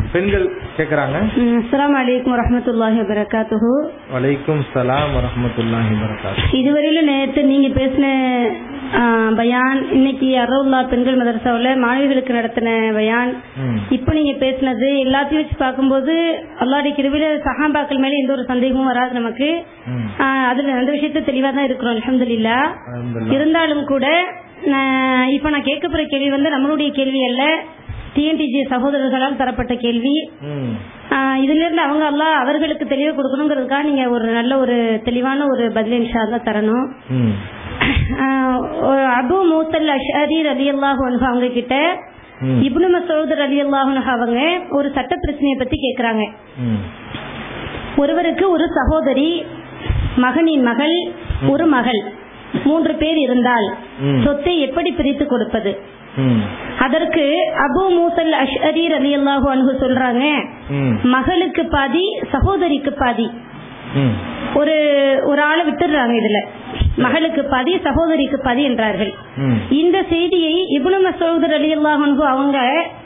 பெண்கள் கேக்குறாங்க அஸ்லாம் வலைக்கம் வரமத்துல்லாஹி வபரகாத்துஹு வலைக்கும் சலாம் வரஹமத்துல்லாஹி வரகாத்து இதுவரையில நேற்று நீங்க பேசின ஆ, பயான் இன்னைக்கு அருல்லா பெண்கள் மதரசாவில் மாணவிகளுக்கு நடத்தின பயான் ம். இப்போ நீங்க பேசினது எல்லாத்தையும் வச்சு பார்க்கும்போது அல்லாடைய கிருவில சஹாபாக்கள் மேல எந்த ஒரு சந்தேகமும் வராது நமக்கு ம். ஆ, அதுல அந்த விஷயத்த தெளிவா தான் இருக்கிறோம் அல்ஹம்துலில்லாஹ் அல்ஹம்துலில்லாஹ். இருந்தாலும் கூட நான் இப்ப நான் கேட்க போற கேள்வி வந்து நம்மளுடைய கேள்வி அல்ல டிஎன்டிஜி சகோதரர்களால் தரப்பட்ட கேள்வி ம். ஆஹ் இதுல இருந்து அவங்க எல்லாம் அவர்களுக்கு தெளிவு கொடுக்கணுங்கிறதுக்காக நீங்க ஒரு நல்ல ஒரு தெளிவான ஒரு பதில் இன்ஷா அல்லாஹ் தரணும் ம். ஆஹ் ஒரு அபு மூசல் அஷரி ரலி அல்லாஹு அவங்க கிட்ட ம். இப்னு மசூத் ரலி அல்லாஹு அவங்க ஒரு சட்ட பிரச்சனையை பத்தி கேக்குறாங்க ம். ஒருவருக்கு ஒரு சகோதரி மகனின் மகள் ஒரு மகள் மூன்று பேர் இருந்தால் ம். சொத்தை எப்படி பிரித்து கொடுப்பது ம். அதற்கு அபு மூசல் அஷ்அரி ரலி அல்லாஹு அன்ஹு சொல்றாங்க ம். மகளுக்கு பாதி சகோதரிக்கு பாதி ம். ஒரு ஒரு ஆளை விட்டுடுறாங்க இதுல மகளுக்கு பாதி சகோதரிக்கு பாதி என்றார்கள் ம். இந்த செய்தியை இப்னு மசூத் ரலியல்லாஹு அன்ஹு அவங்க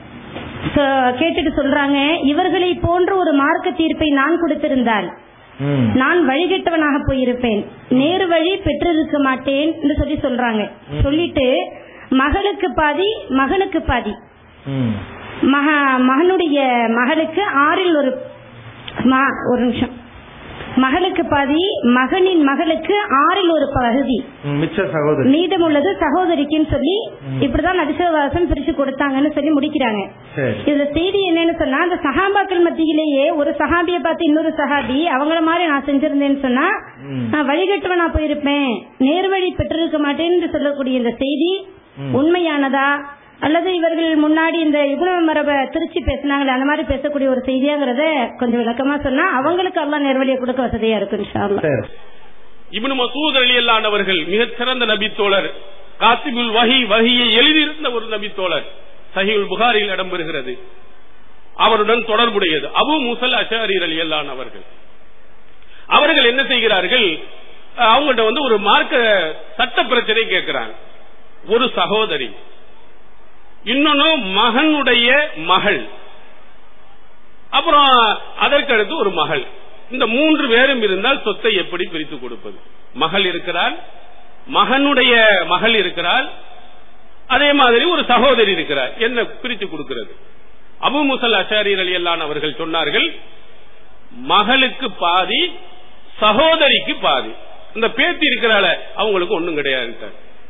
சொ- கேட்டுட்டு சொல்றாங்க இவர்களை போன்ற ஒரு மார்க்க தீர்ப்பை நான் கொடுத்திருந்தால் ம். நான் வழிகெட்டவனாக போயிருப்பேன் நேரு வழி பெற்றிருக்க மாட்டேன் என்று சொல்லி சொல்றாங்க சொல்லிட்டு மகளுக்கு பாதி மகனுக்கு பாதி ம். மக மகனுடைய மகளுக்கு ஆறில் ஒரு ம- ஒரு நிமிஷம் மகளுக்கு பாதி மகனின் மகளுக்கு ஆறில் ஒரு பகுதி ம். மிச்ச சகோதரி மீதம் உள்ளது சகோதரிக்குன்னு சொல்லி இப்படிதான் நதிசவாசம் பிரிச்சு கொடுத்தாங்கன்னு சொல்லி முடிக்கிறாங்க சரி இதுல செய்தி என்னன்னு சொன்னா அந்த சஹாபாக்கள் மத்தியிலேயே ஒரு சஹாபிய பார்த்து இன்னொரு சஹாபி அவங்கள மாதிரி நான் செஞ்சிருந்தேன்னு சொன்னா ம். நான் வழிகட்டுவனா போயிருப்பேன் நேர்வழி பெற்றிருக்க மாட்டேன்னு சொல்லக்கூடிய இந்த செய்தி உண்மையானதா அல்லது இவர்கள் முன்னாடி இந்த யுகுண மரபை திருச்சி பேசினாங்களே அந்த மாதிரி பேசக்கூடிய ஒரு செய்தியாங்கிறத கொஞ்சம் விளக்கமா சொன்னா அவங்களுக்கு எல்லாம் நேர்வழியை கொடுக்க வசதியா இருக்கும் இன்ஷா அல்லாஹ். சரி இப்னு மசூத் அலியல்லான் அவர்கள் மிகச்சிறந்த நபித்தோழர் காசிபுல் வஹி வஹியை எழுதியிருந்த ஒரு நபித்தோழர் சஹீல் புகாரில் இடம்பெறுகிறது அவருடன் தொடர்புடையது அபு முசல் அஷாரி அலியல்லான் அவர்கள் அவர்கள் என்ன செய்கிறார்கள் அஹ், அவங்கள்ட்ட வந்து ஒரு மார்க்க சட்ட பிரச்சனை கேட்கிறாங்க ஒரு சகோதரி இன்னொன்னு மகனுடைய மகள் அப்புறம் அதற்கடுத்து ஒரு மகள் இந்த மூன்று பேரும் இருந்தால் சொத்தை எப்படி பிரித்து கொடுப்பது மகள் இருக்கிறாள் மகனுடைய மகள் இருக்கிறாள் அதே மாதிரி ஒரு சகோதரி இருக்கிறார் என்ன பிரித்து கொடுக்கிறது அபு முசல் அஷாரி அலியல்லான் அவர்கள் சொன்னார்கள் மகளுக்கு பாதி சகோதரிக்கு பாதி இந்த பேத்தி இருக்கிறாள அவங்களுக்கு ஒண்ணும் கிடையாது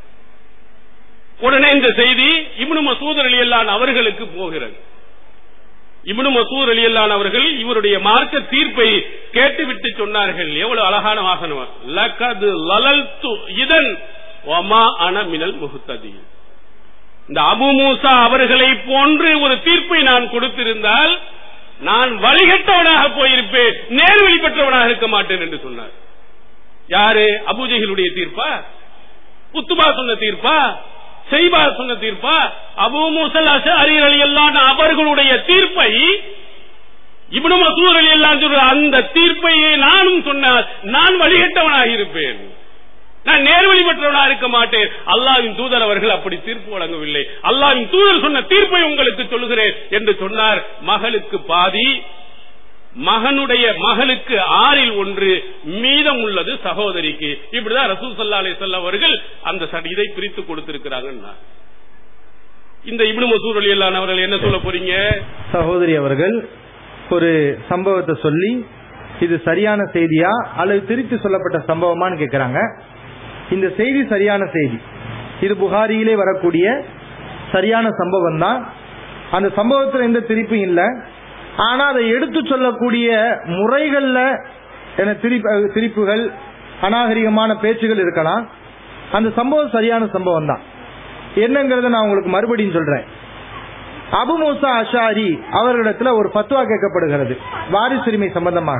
உடனே இந்த செய்தி இப்னு மசூத் அலியல்லான் அவர்களுக்கு போகிறது இப்னு மசூர் அலியல்லான் அவர்கள் இவருடைய மார்க்க தீர்ப்பை கேட்டுவிட்டு சொன்னார்கள் எவ்வளவு அழகான வாசனம் லக்கது லலல்து இதன் ஒமா அன மினல் முகுத்ததி இந்த அபு மூசா அவர்களை போன்று ஒரு தீர்ப்பை நான் கொடுத்திருந்தால் நான் வழிகட்டவனாக போயிருப்பேன் நேர்வழி பெற்றவனாக இருக்க மாட்டேன் என்று சொன்னார் யாரு அபுஜெகிலுடைய தீர்ப்பா குத்துபா சொன்ன தீர்ப்பா செய்பா சொன்ன தீர்ப்பா அபு மூசல் அலி அலி அல்லான் அவர்களுடைய தீர்ப்பை இப்னு மசூர் அலி அல்லான் சொல்ற அந்த தீர்ப்பையே நானும் சொன்னால் நான் வழிகட்டவனாக இருப்பேன் நான் நேர்வழி பெற்றவனாக இருக்க மாட்டேன் அல்லாவின் தூதர் அவர்கள் அப்படி தீர்ப்பு வழங்கவில்லை அல்லாவின் தூதர் சொன்ன தீர்ப்பை உங்களுக்கு சொல்லுகிறேன் என்று சொன்னார் மகளுக்கு பாதி மகனுடைய மகளுக்கு ஆறில் ஒன்று மீதம் உள்ளது சகோதரிக்கு இப்படிதான் ரசூல் சல்லா அலி அவர்கள் அந்த ச- இதை பிரித்து கொடுத்திருக்கிறாங்கன்னா இந்த இப்னு மசூர் அலி அல்லான் அவர்கள் என்ன சொல்ல போறீங்க சகோதரி அவர்கள் ஒரு சம்பவத்தை சொல்லி இது சரியான செய்தியா அல்லது திருத்தி சொல்லப்பட்ட சம்பவமான்னு கேக்குறாங்க இந்த செய்தி சரியான செய்தி இது புகாரியிலே வரக்கூடிய சரியான சம்பவம் தான் அந்த சம்பவத்தில் எந்த திருப்பும் இல்லை ஆனா அதை எடுத்து சொல்லக்கூடிய முறைகள்ல என திரிப்பு- திரிப்புகள் அநாகரிகமான பேச்சுகள் இருக்கலாம் அந்த சம்பவம் சரியான சம்பவம் தான் என்னங்கிறத நான் உங்களுக்கு மறுபடியும் சொல்றேன் அபு மூசா அஷாரி அவர்களிடத்துல ஒரு பத்துவா கேட்கப்படுகிறது வாரிசுரிமை சம்பந்தமாக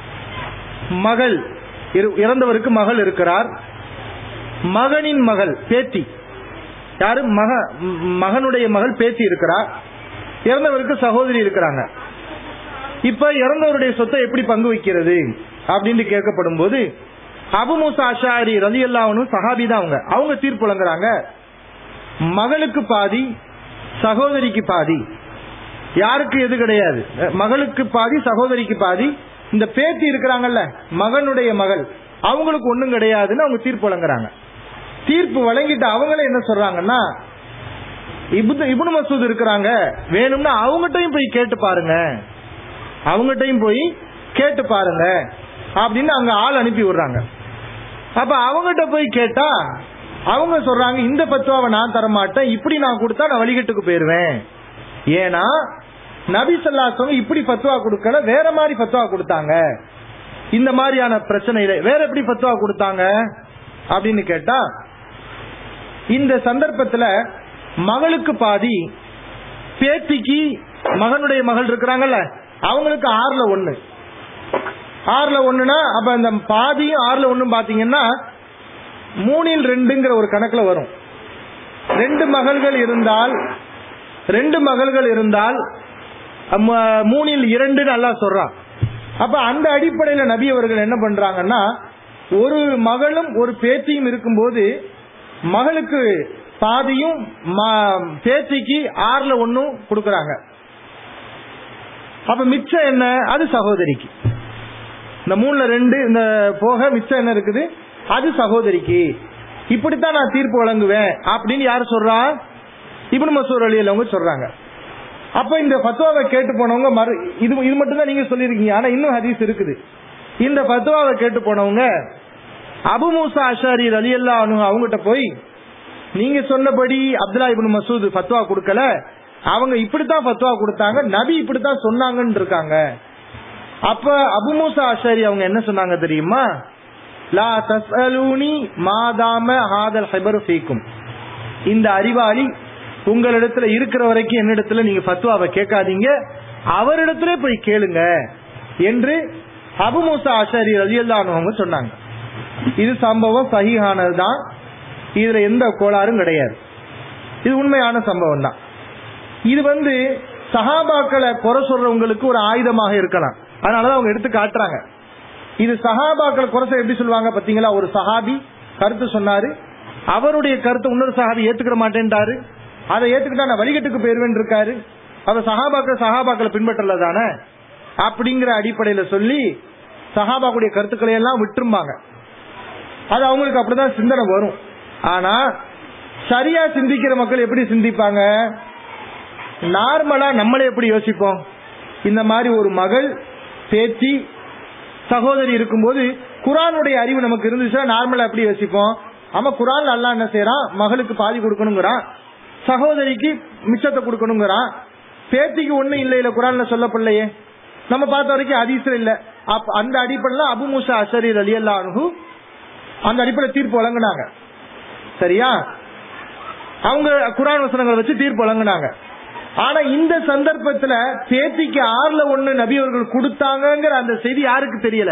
மகள் இரு- இறந்தவருக்கு மகள் இருக்கிறார் மகனின் மகள் பேத்தி யாரு மக ம், மகனுடைய மகள் பேத்தி இருக்கிறார் இறந்தவருக்கு சகோதரி இருக்கிறாங்க இப்ப இறந்தவருடைய சொத்தை எப்படி பங்கு வைக்கிறது அப்படின்னு கேட்கப்படும் போது அபு மூசா அஷாரி ரலி அல்லாவனும் சஹாபி தான் அவங்க அவங்க தீர்ப்பு வழங்குறாங்க மகளுக்கு பாதி சகோதரிக்கு பாதி யாருக்கு எது கிடையாது அஹ் மகளுக்கு பாதி சகோதரிக்கு பாதி இந்த பேத்தி இருக்கிறாங்கல்ல மகனுடைய மகள் அவங்களுக்கு ஒண்ணும் கிடையாதுன்னு அவங்க தீர்ப்பு வழங்குறாங்க தீர்ப்பு வழங்கிட்டு அவங்களே என்ன சொல்றாங்கன்னா இபுத் இபுனு மசூத் இருக்கிறாங்க வேணும்னா அவங்ககிட்டயும் போய் கேட்டு பாருங்க அவங்ககிட்டயும் போய் கேட்டு பாருங்க அப்படின்னு அங்க ஆள் அனுப்பி விடுறாங்க அப்ப அவங்ககிட்ட போய் கேட்டா அவங்க சொல்றாங்க இந்த பத்துவாவை நான் தர மாட்டேன் இப்படி நான் கொடுத்தா நான் வழிகட்டுக்கு போயிருவேன் ஏன்னா நபி சொல்லாசவங்க இப்படி பத்துவா கொடுக்கல வேற மாதிரி பத்துவா கொடுத்தாங்க இந்த மாதிரியான பிரச்சனையில வேற எப்படி பத்துவா கொடுத்தாங்க அப்படின்னு கேட்டா இந்த சந்தர்ப்பத்துல மகளுக்கு பாதி பேத்திக்கு மகனுடைய மகள் இருக்கிறாங்கல்ல அவங்களுக்கு ஆறுல ஒண்ணு ஆறுல ஒண்ணுனா அப்ப அந்த பாதியும் ஆறுல ஒண்ணும் பாத்தீங்கன்னா மூணில் ரெண்டுங்கிற ஒரு கணக்குல வரும் ரெண்டு மகள்கள் இருந்தால் ரெண்டு மகள்கள் இருந்தால் அம்ம- மூணில் இரண்டுன்னு அல்லாஹ் சொல்றான் அப்ப அந்த அடிப்படையில நபி அவர்கள் என்ன பண்றாங்கன்னா ஒரு மகளும் ஒரு பேத்தியும் இருக்கும்போது மகளுக்கு பாதியும் ம- பேத்திக்கு ஆறுல ஒண்ணும் கொடுக்கறாங்க அப்ப மிச்சம் என்ன அது சகோதரிக்கு இந்த மூணுல ரெண்டு இந்த போக மிச்சம் என்ன இருக்குது அது சகோதரிக்கு இப்படித்தான் நான் தீர்ப்பு வழங்குவேன் அப்படின்னு யாரு சொல்றா இப்னு மசூர் அலி அவங்க சொல்றாங்க அப்ப இந்த ஃபத்வாவை கேட்டு போனவங்க மறு இது இது மட்டும் தான் நீங்க சொல்லிருக்கீங்க ஆனா இன்னும் ஹதீஸ் இருக்குது இந்த ஃபத்வாவை கேட்டு போனவங்க அபு மூசா அஷாரி அலி அல்லா அவங்ககிட்ட போய் நீங்க சொன்னபடி அப்துல்லா இப்னு மசூத் ஃபத்வா கொடுக்கல அவங்க இப்படித்தான் ஃபத்வா கொடுத்தாங்க நபி இப்படித்தான் சொன்னாங்கன்னு இருக்காங்க அப்ப அபு மூசா அஷாரி அவங்க என்ன சொன்னாங்க தெரியுமா லா தஸ்அலூனி மாதாம ஹாதல் ஹைபர் ஃபீக்கும் இந்த அறிவாளி உங்களிடத்துல இருக்கிற வரைக்கும் என்னிடத்துல நீங்க ஃபத்வாவை கேட்காதீங்க அவரிடத்துல போய் கேளுங்க என்று அபு மூசா அஷாரி ரலியல்லானவங்க சொன்னாங்க இது சம்பவம் சஹீஹானதுதான் இதுல எந்த கோளாறும் கிடையாது இது உண்மையான சம்பவம் தான் இது வந்து சஹாபாக்களை குறை சொல்றவங்களுக்கு ஒரு ஆயுதமாக இருக்கலாம் அதனாலதான் அவங்க எடுத்து காட்டுறாங்க இது சஹாபாக்களை குறை சொல்ல எப்படி சொல்லுவாங்க பாத்தீங்களா ஒரு சஹாபி கருத்து சொன்னாரு அவருடைய கருத்தை இன்னொரு சஹாபி ஏத்துக்கிற மாட்டேன்ட்டாரு அதை ஏத்துக்கிட்டா நான் வழிகட்டுக்கு போயிருவேன் இருக்காரு அவ சஹாபாக்கள் சஹாபாக்களை பின்பற்றல தானே அப்படிங்கிற அடிப்படையில சொல்லி சஹாபாக்குடைய கருத்துக்களை எல்லாம் விட்டுருப்பாங்க அது அவங்களுக்கு அப்படிதான் சிந்தனை வரும் ஆனா சரியா சிந்திக்கிற மக்கள் எப்படி சிந்திப்பாங்க நார்மலா நம்மளே எப்படி யோசிப்போம் இந்த மாதிரி ஒரு மகள் பேத்தி சகோதரி இருக்கும்போது குரானுடைய அறிவு நமக்கு இருந்துச்சுன்னா நார்மலா எப்படி யோசிப்போம் ஆமா குரான் அல்லா என்ன செய்யறான் மகளுக்கு பாதி கொடுக்கணுங்கிறான் சகோதரிக்கு மிச்சத்தை கொடுக்கணுங்கிறான் பேத்திக்கு ஒண்ணு இல்ல இல்ல குரான்ல சொல்லப்படலையே நம்ம பார்த்த வரைக்கும் அதிசயம் இல்ல அப்ப அந்த அடிப்படையில அபு மூசா அஷரி அலி அல்லாஹு அந்த அடிப்படையில் தீர்ப்பு வழங்கினாங்க சரியா அவங்க குரான் வசனங்களை வச்சு தீர்ப்பு வழங்கினாங்க ஆனா இந்த சந்தர்ப்பத்துல பேத்திக்கு ஆறுல ஒண்ணு நபி அவர்கள் கொடுத்தாங்கங்கிற அந்த செய்தி யாருக்கு தெரியல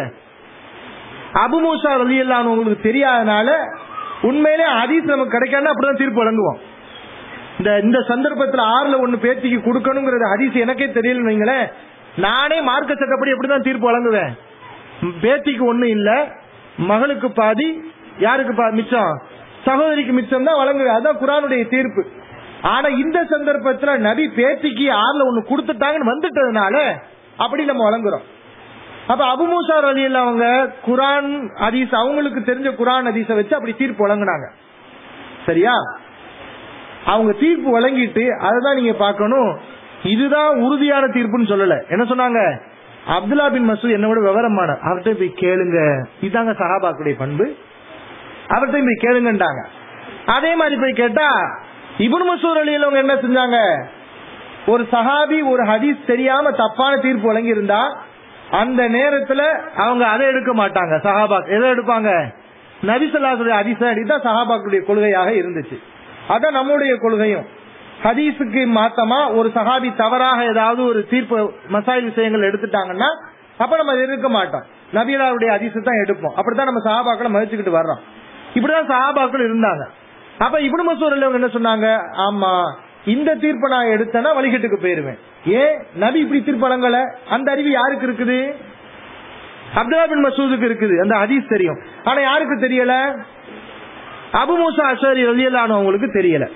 அபு மூசா ரலி உங்களுக்கு தெரியாதனால உண்மையிலே ஹதீஸ் நமக்கு கிடைக்காது அப்படிதான் தீர்ப்பு வழங்குவோம் இந்த இந்த சந்தர்ப்பத்துல ஆறுல ஒண்ணு பேத்திக்கு கொடுக்கணுங்கிறது ஹதீஸ் எனக்கே தெரியல வைங்களேன் நானே மார்க்க சட்டப்படி எப்படிதான் தீர்ப்பு வழங்குவேன் ம், பேத்திக்கு ஒண்ணு இல்ல மகளுக்கு பாதி யாருக்கு பா- மிச்சம் சகோதரிக்கு மிச்சம் தான் வழங்குவேன் அதான் குரானுடைய தீர்ப்பு ஆனா இந்த சந்தர்ப்பத்துல நபி பேத்திக்கு ஆறுல ஒண்ணு கொடுத்துட்டாங்கன்னு வந்துட்டதுனால அப்படி நம்ம வழங்குறோம் அப்ப அபுமூசா அலி அவங்க குரான் ஹதீஸ் அவங்களுக்கு தெரிஞ்ச குரான் ஹதீஸ வச்சு அப்படி தீர்ப்பு வழங்குனாங்க சரியா அவங்க தீர்ப்பு வழங்கிட்டு அதுதான் நீங்க பார்க்கணும் இதுதான் உறுதியான தீர்ப்புன்னு சொல்லல என்ன சொன்னாங்க அப்துல்லா பின் மசூத் என்னோட விவரமான அவர்கிட்ட போய் கேளுங்க இதாங்க சஹாபாக்குடைய பண்பு அவர்கிட்ட போய் கேளுங்கன்றாங்க அதே மாதிரி போய் கேட்டா இபுன் மசூர் அலியில் அவங்க என்ன செஞ்சாங்க ஒரு சஹாபி ஒரு ஹதீஸ் தெரியாம தப்பான தீர்ப்பு வழங்கி இருந்தா அந்த நேரத்துல அவங்க அதை எடுக்க மாட்டாங்க சஹாபா எதை எடுப்பாங்க நபிசல்லாசுடைய ஹதீஸை அடிதான் சஹாபாக்குடைய கொள்கையாக இருந்துச்சு அதான் நம்முடைய கொள்கையும் ஹதீஸுக்கு மாத்தமா ஒரு சஹாபி தவறாக ஏதாவது ஒரு தீர்ப்பு மசாயில் விஷயங்கள் எடுத்துட்டாங்கன்னா அப்ப நம்ம அதை எடுக்க மாட்டோம் நபியலாருடைய ஹதீஸை தான் எடுப்போம் அப்படித்தான் நம்ம சஹாபாக்களை மதிச்சுக்கிட்டு வர்றோம் இப்படிதான் சஹாபாக்கள் இருந்தாங்க அப்ப இப்னு மசூர் அவங்க என்ன சொன்னாங்க ஆமா இந்த தீர்ப்பை நான் எடுத்தேன்னா வழிகட்டுக்கு போயிருவேன் ஏன் நபி இப்படி தீர்ப்பு வழங்கல அந்த அறிவு யாருக்கு இருக்குது அப்துல்லா பின் மசூதுக்கு இருக்குது அந்த ஹதீஸ் தெரியும் ஆனா யாருக்கு தெரியல அபு மூசா அஷரி ரலியல்லானவங்களுக்கு தெரியல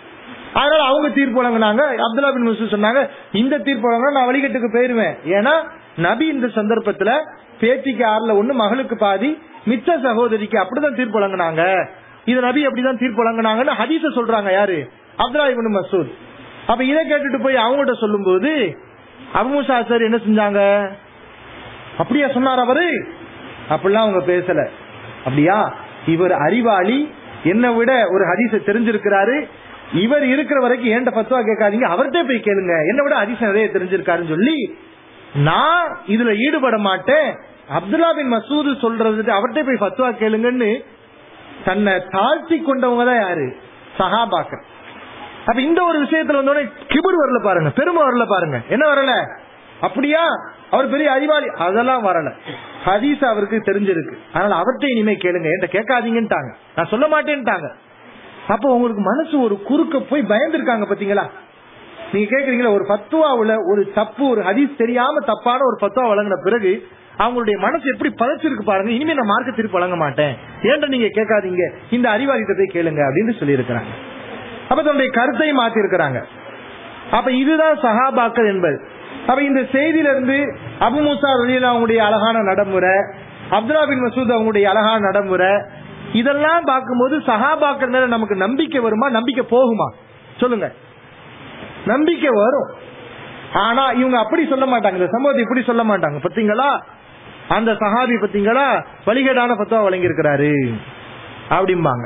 அதனால அவங்க தீர்ப்பு வழங்கினாங்க அப்துல்லா பின் மசூத் சொன்னாங்க இந்த தீர்ப்பு வழங்கினா நான் வழிகட்டுக்கு போயிருவேன் ஏன்னா நபி இந்த சந்தர்ப்பத்துல பேத்திக்கு ஆறுல ஒண்ணு மகளுக்கு பாதி மிச்ச சகோதரிக்கு அப்படிதான் தீர்ப்பு வழங்கினாங்க இது நபி அப்படிதான் தீர்ப்பு வழங்கினாங்கன்னு ஹதீஸ சொல்றாங்க யாரு அப்துல்லா இபின் மசூத் அப்ப இதை கேட்டுட்டு போய் அவங்கள்ட்ட சொல்லும்போது அபுமுசா சார் என்ன செஞ்சாங்க அப்படியா சொன்னார் அவரு அப்படிலாம் அவங்க பேசல அப்படியா இவர் அறிவாளி என்னை விட ஒரு ஹதீஸ தெரிஞ்சிருக்கிறாரு இவர் இருக்கிற வரைக்கும் ஏன்ட பத்துவா கேட்காதீங்க அவர்கிட்ட போய் கேளுங்க என்னை விட ஹதீஸ் நிறைய தெரிஞ்சிருக்காருன்னு சொல்லி நான் இதுல ஈடுபட மாட்டேன் அப்துல்லா பின் மசூது சொல்றது அவர்கிட்ட போய் பத்துவா கேளுங்கன்னு தன்னை தாழ்த்தி கொண்டவங்க தான் யாரு சஹாபாக்கள் அப்ப இந்த ஒரு விஷயத்துல வந்தோடனே கிபுர் வரல பாருங்க பெருமை வரல பாருங்க என்ன வரல அப்படியா அவர் பெரிய அறிவாளி அதெல்லாம் வரல ஹதீஸ் அவருக்கு தெரிஞ்சிருக்கு அதனால அவர்கிட்ட இனிமே கேளுங்க என்கிட்ட கேட்காதீங்கன்ட்டாங்க நான் சொல்ல மாட்டேன்ட்டாங்க அப்ப உங்களுக்கு மனசு ஒரு குறுக்க போய் பயந்துருக்காங்க பாத்தீங்களா நீங்க கேக்குறீங்களா ஒரு பத்துவாவுல ஒரு தப்பு ஒரு ஹதீஸ் தெரியாம தப்பான ஒரு பத்துவா வழங்கின பிறகு அவங்களுடைய மனசு எப்படி பதச்சிருக்கு பாருங்க இனிமே நான் மார்க்க திருப்பி வழங்க மாட்டேன் ஏன்டா நீங்க கேட்காதீங்க இந்த அறிவாளிகிட்ட போய் கேளுங்க அப்படின்னு சொல்லி இருக்கிறாங்க அப்ப தன்னுடைய கருத்தை மாத்தி இருக்கிறாங்க அப்ப இதுதான் சஹாபாக்கள் என்பது அப்ப இந்த செய்தியில இருந்து அபு மூசா ரலியல்லாஹு அவங்களுடைய அழகான நடைமுறை அப்துல்லா பின் மசூத் அவங்களுடைய அழகான நடைமுறை இதெல்லாம் பார்க்கும்போது சஹாபாக்கள் மேல நமக்கு நம்பிக்கை வருமா நம்பிக்கை போகுமா சொல்லுங்க நம்பிக்கை வரும் ஆனா இவங்க அப்படி சொல்ல மாட்டாங்க இந்த சம்பவத்தை இப்படி சொல்ல மாட்டாங்க பாத்தீங்களா அந்த சஹாபி பாத்தீங்களா வழிகேடான பத்துவா வழங்கி இருக்கிறாரு அப்படிம்பாங்க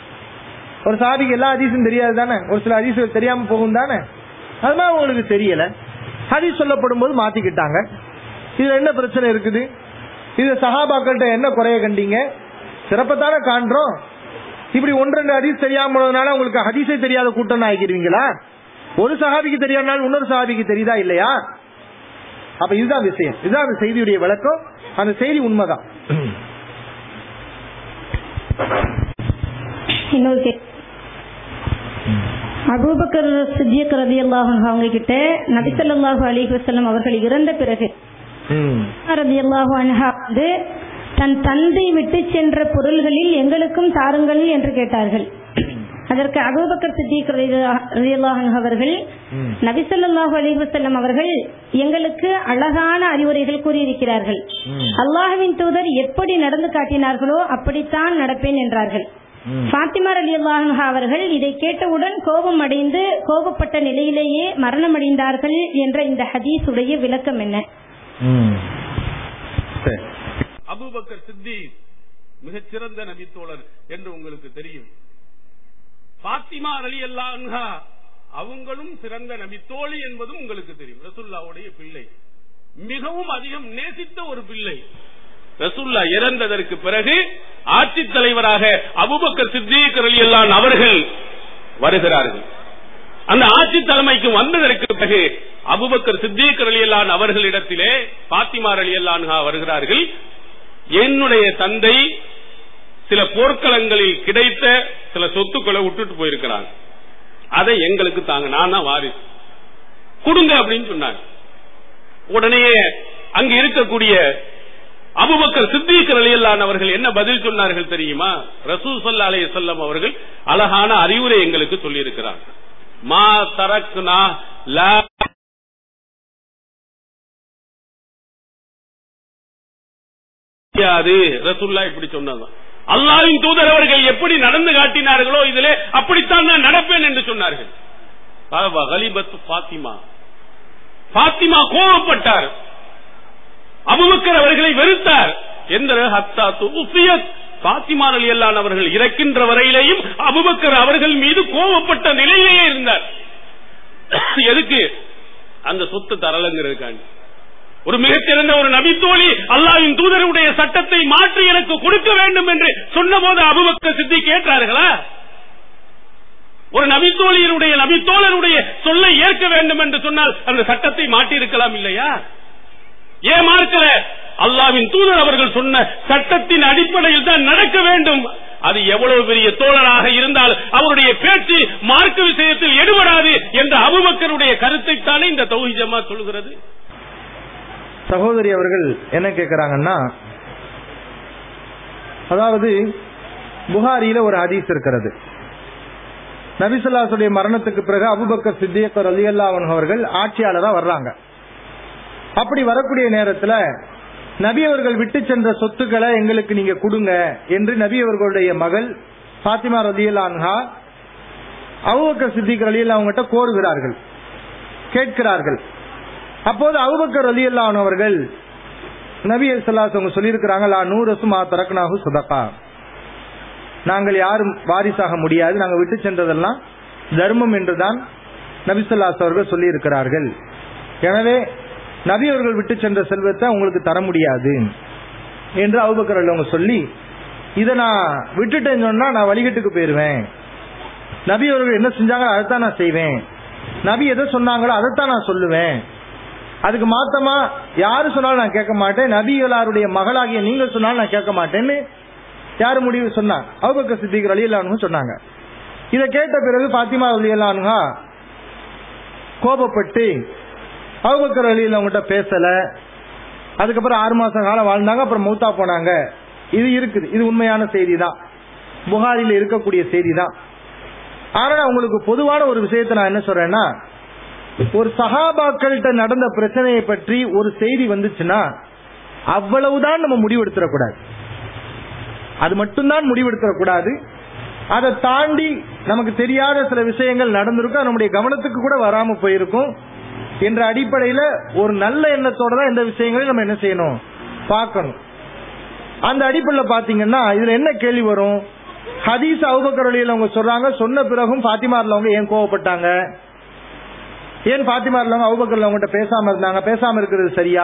ஒரு சாதிக்கு எல்லா ஹதீஸும் தெரியாது தானே ஒரு சில ஹதீசுகள் தெரியாம போகும் தானே அதுதான் உங்களுக்கு தெரியல ஹதீஸ் சொல்லப்படும் போது மாத்திக்கிட்டாங்க இதுல என்ன பிரச்சனை இருக்குது இது சஹாபாக்கள்கிட்ட என்ன குறைய கண்டீங்க சிறப்பத்தானே காண்றோம் இப்படி ஒன்று ரெண்டு ஹதீஸ் தெரியாம போனதுனால உங்களுக்கு ஹதீஸே தெரியாத கூட்டம் ஆகிடுவீங்களா ஒரு சஹாபிக்கு தெரியாதனால இன்னொரு சஹாபிக்கு தெரியுதா இல்லையா அப்ப இதுதான் விஷயம் இதுதான் அந்த செய்தியுடைய விளக்கம் அந்த செய்தி உண்மைதான் இன்னொரு கே அபூபக்கர் சித்தியக் ரதியல்லாஹு அன்ஹு அவங்க கிட்ட நபி ஸல்லல்லாஹு அலைஹி வஸல்லம் அவர்கள் இறந்த பிறகு ம். ரதியல்லாஹு அன்ஹா வந்து தன் தந்தை விட்டு சென்ற பொருள்களில் எங்களுக்கும் தாருங்கள் என்று கேட்டார்கள் அதற்கு அபூபக்கர் சித்திக் ரதியல்லாஹு அன்ஹு அவர்கள் ம். நபி ஸல்லல்லாஹு அலைஹி வஸல்லம் அவர்கள் எங்களுக்கு அழகான அறிவுரைகள் கூறியிருக்கிறார்கள் ம். அல்லாஹ்வின் தூதர் எப்படி நடந்து காட்டினார்களோ அப்படித்தான் நடப்பேன் என்றார்கள் ம். பாத்திமா அலி அவர்கள் இதை கேட்டவுடன் கோபம் அடைந்து கோபப்பட்ட நிலையிலேயே மரணம் அடைந்தார்கள் என்ற இந்த ஹதீஸுடைய விளக்கம் என்ன ம். சரி அபூபக்கர் சித்தி மிகச்சிறந்த நபித்தோழர் என்று உங்களுக்கு தெரியும் பாத்திமா அலி அன்ஹா அவங்களும் சிறந்த நபித்தோழி என்பதும் உங்களுக்கு தெரியும் ரசுல்லாவுடைய பிள்ளை மிகவும் அதிகம் நேசித்த ஒரு பிள்ளை ரசுல்லா இறந்ததற்கு பிறகு ஆட்சித் தலைவராக அபுபக்கர் சித்திக் ரலியல்லான் அவர்கள் வருகிறார்கள் அந்த ஆட்சி தலைமைக்கு வந்ததற்கு பிறகு அபுபக்கர் சித்திக் ரலியல்லான் அவர்களிடத்திலே பாத்திமா ரலியல்லான் வருகிறார்கள் என்னுடைய தந்தை சில போர்க்களங்களில் கிடைத்த சில சொத்துக்களை விட்டுட்டு போயிருக்கிறாங்க அதை எங்களுக்கு தாங்க நான் தான் வாரிசு கொடுங்க அப்படின்னு சொன்னாங்க உடனே அங்க இருக்கக்கூடிய அபுபக்கர் சித்திக் ரலியல்லான் அவர்கள் என்ன பதில் சொன்னார்கள் தெரியுமா ரசூல் ஸல்லல்லாஹு அலைஹி வஸல்லம் அவர்கள் அழகான அறிவுரை எங்களுக்கு சொல்லி இருக்கிறாங்க மா தரக்னா லா முடியாது ரசூல்லா இப்படி சொன்னதான் அல்லாஹ்வின் தூதர் அவர்கள் எப்படி நடந்து காட்டினார்களோ இதிலே அப்படித்தான் நான் நடப்பேன் என்று சொன்னார்கள் பாபா கலிபத் பாத்திமா பாத்திமா கோபப்பட்டார் அபுபக்கர் அவர்களை வெறுத்தார் எந்த ஹத்தா துஃபியத் பாத்திமா அலியல்லான் அவர்கள் இறக்கின்ற வரையிலேயும் அபுபக்கர் அவர்கள் மீது கோபப்பட்ட நிலையிலேயே இருந்தார் எதுக்கு அந்த சொத்து தரலங்கிறதுக்காண்டி ஒரு மிகச்சிறந்த ஒரு நபித்தோழி அல்லாவின் தூதருடைய சட்டத்தை மாற்றி எனக்கு கொடுக்க வேண்டும் என்று சொன்னபோது அபுபக்கர் சித்தி கேட்டார்களா ஒரு நபித்தோழியருடைய நபித்தோழருடைய சொல்லை ஏற்க வேண்டும் என்று சொன்னால் அந்த சட்டத்தை மாற்றி இருக்கலாம் இல்லையா ஏன் மார்க்கல அல்லாவின் தூதர் அவர்கள் சொன்ன சட்டத்தின் அடிப்படையில் தான் நடக்க வேண்டும் அது எவ்வளவு பெரிய தோழராக இருந்தால் அவருடைய பேச்சு மார்க்க விஷயத்தில் எடுபடாது என்ற அபுபக்கருடைய கருத்தைத்தானே இந்த தௌஹிஜமா சொல்கிறது சகோதரி அவர்கள் என்ன கேக்குறாங்கன்னா அதாவது புகாரியில ஒரு ஹதீஸ் இருக்கிறது நபிசல்லாசுடைய மரணத்துக்கு பிறகு அபுபக்கர் சித்தியக்கர் அலி அல்லாவன் அவர்கள் ஆட்சியாளரா வர்றாங்க அப்படி வரக்கூடிய நேரத்துல நபி அவர்கள் விட்டு சென்ற சொத்துக்களை எங்களுக்கு நீங்க கொடுங்க என்று நபி அவர்களுடைய மகள் பாத்திமா ரலியல் அன்ஹா அபுபக்கர் சித்திக் ரலியல் அவங்ககிட்ட கோருகிறார்கள் கேட்கிறார்கள் அப்போது அபுபக்கர் ரலியல் அவர்கள் நபி ஸல்லல்லாஹு அவங்க சொல்லியிருக்கிறாங்க லா நூரசு மா தரக்னாஹு சதகா நாங்கள் யாரும் வாரிசாக முடியாது நாங்கள் விட்டு சென்றதெல்லாம் தர்மம் என்றுதான் நபி ஸல்லல்லாஹு அவர்கள் சொல்லி இருக்கிறார்கள் எனவே நபி அவர்கள் விட்டு சென்ற செல்வத்தை உங்களுக்கு தர முடியாது என்று அபுபக்கர் அவங்க சொல்லி இதை நான் விட்டுட்டேன்னு சொன்னா நான் வழிகட்டுக்கு போயிருவேன் நபி அவர்கள் என்ன செஞ்சாங்களோ அதைத்தான் நான் செய்வேன் நபி எதை சொன்னாங்களோ அதைத்தான் நான் சொல்லுவேன் அதுக்கு மாத்தமா யாரு சொன்னாலும் நான் கேட்க மாட்டேன் நபிகளாருடைய மகளாகிய நீங்க சொன்னாலும் நான் கேட்க மாட்டேன்னு யாரு முடிவு சொன்னாங்க அபுபக்கர் சித்திக் அலியல்லானு சொன்னாங்க இதை கேட்ட பிறகு பாத்திமா அலியல்லானுகா கோபப்பட்டு அபுபக்கர் அலியில் அவங்ககிட்ட பேசல அதுக்கப்புறம் ஆறு மாசம் காலம் வாழ்ந்தாங்க அப்புறம் மௌத்தா போனாங்க இது இருக்குது இது உண்மையான செய்தி தான் புகாரில இருக்கக்கூடிய செய்தி தான் ஆனா நான் உங்களுக்கு பொதுவான ஒரு விஷயத்தை நான் என்ன சொல்றேன்னா ஒரு சகாபாக்கள்கிட்ட நடந்த பிரச்சனையை பற்றி ஒரு செய்தி வந்துச்சுன்னா அவ்வளவுதான் நம்ம முடிவெடுத்துடக்கூடாது அது மட்டும்தான் முடிவெடுத்துடக்கூடாது அதை தாண்டி நமக்கு தெரியாத சில விஷயங்கள் நடந்திருக்கும் அது நம்முடைய கவனத்துக்கு கூட வராம போயிருக்கும் என்ற அடிப்படையில ஒரு நல்ல எண்ணத்தோட தான் இந்த விஷயங்களையும் நம்ம என்ன செய்யணும் பார்க்கணும் அந்த அடிப்படையில் பாத்தீங்கன்னா இதுல என்ன கேள்வி வரும் ஹதீஸ் அவுபக்கரளியில் அவங்க சொல்றாங்க சொன்ன பிறகும் பாத்திமாரில் அவங்க ஏன் கோவப்பட்டாங்க ஏன் பாத்திமாரில் அவங்க அவுபக்கரில் அவங்ககிட்ட பேசாம இருந்தாங்க பேசாம இருக்கிறது சரியா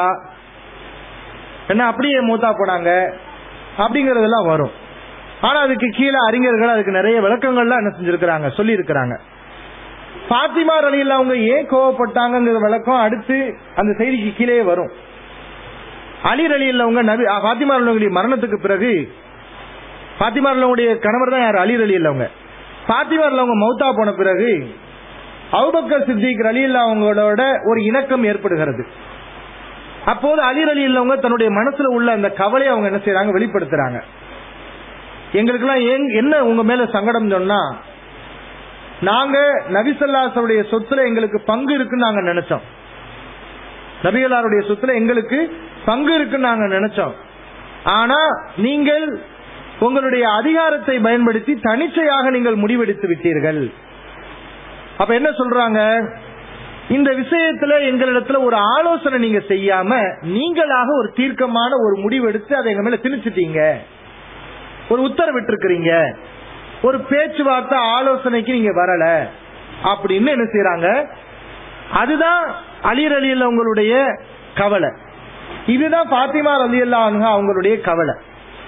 என்ன அப்படியே மூத்தா போனாங்க அப்படிங்கறதெல்லாம் வரும் ஆனா அதுக்கு கீழே அறிஞர்கள் அதுக்கு நிறைய விளக்கங்கள்லாம் என்ன செஞ்சிருக்கிறாங்க சொல்லி இருக்கிறாங்க பாத்திமா ரலியில் அவங்க ஏன் கோவப்பட்டாங்கிற விளக்கம் அடுத்து அந்த செய்திக்கு கீழே வரும் அலி ரலியில் அவங்க நபி பாத்திமா ரலியுடைய மரணத்துக்கு பிறகு பாத்திமா ரலியுடைய கணவர் தான் யார் அலி ரலியில் அவங்க பாத்திமா அவங்க மௌத்தா போன பிறகு அவுபக்கர் சித்திக் ரலியில் அவங்களோட ஒரு இணக்கம் ஏற்படுகிறது அப்போது அலி ரலியில் அவங்க தன்னுடைய மனசுல உள்ள அந்த கவலையை அவங்க என்ன செய்யறாங்க வெளிப்படுத்துறாங்க எங்களுக்கெல்லாம் ஏன் என்ன உங்க மேல சங்கடம் சொன்னா நாங்க நபிசல்லாசனுடைய சொத்துல எங்களுக்கு பங்கு இருக்குன்னு நாங்க நினைச்சோம் நபிகளாருடைய சொத்துல எங்களுக்கு பங்கு இருக்குன்னு நாங்க நினைச்சோம் ஆனா நீங்கள் உங்களுடைய அதிகாரத்தை பயன்படுத்தி தனிச்சையாக நீங்கள் முடிவெடுத்து விட்டீர்கள் அப்ப என்ன சொல்றாங்க இந்த விஷயத்துல எங்களிடத்துல ஒரு ஆலோசனை நீங்க செய்யாம நீங்களாக ஒரு தீர்க்கமான ஒரு முடிவெடுத்து அதை எங்க மேல திணிச்சிட்டீங்க ஒரு உத்தரவிட்டு இருக்கிறீங்க ஒரு பேச்சுவார்த்தை ஆலோசனைக்கு நீங்க வரல அப்படின்னு என்ன செய்யறாங்க அதுதான் அலிர் அலியல்ல உங்களுடைய கவலை இதுதான் பாத்திமா அலி அல்லானுங்க அவங்களுடைய கவலை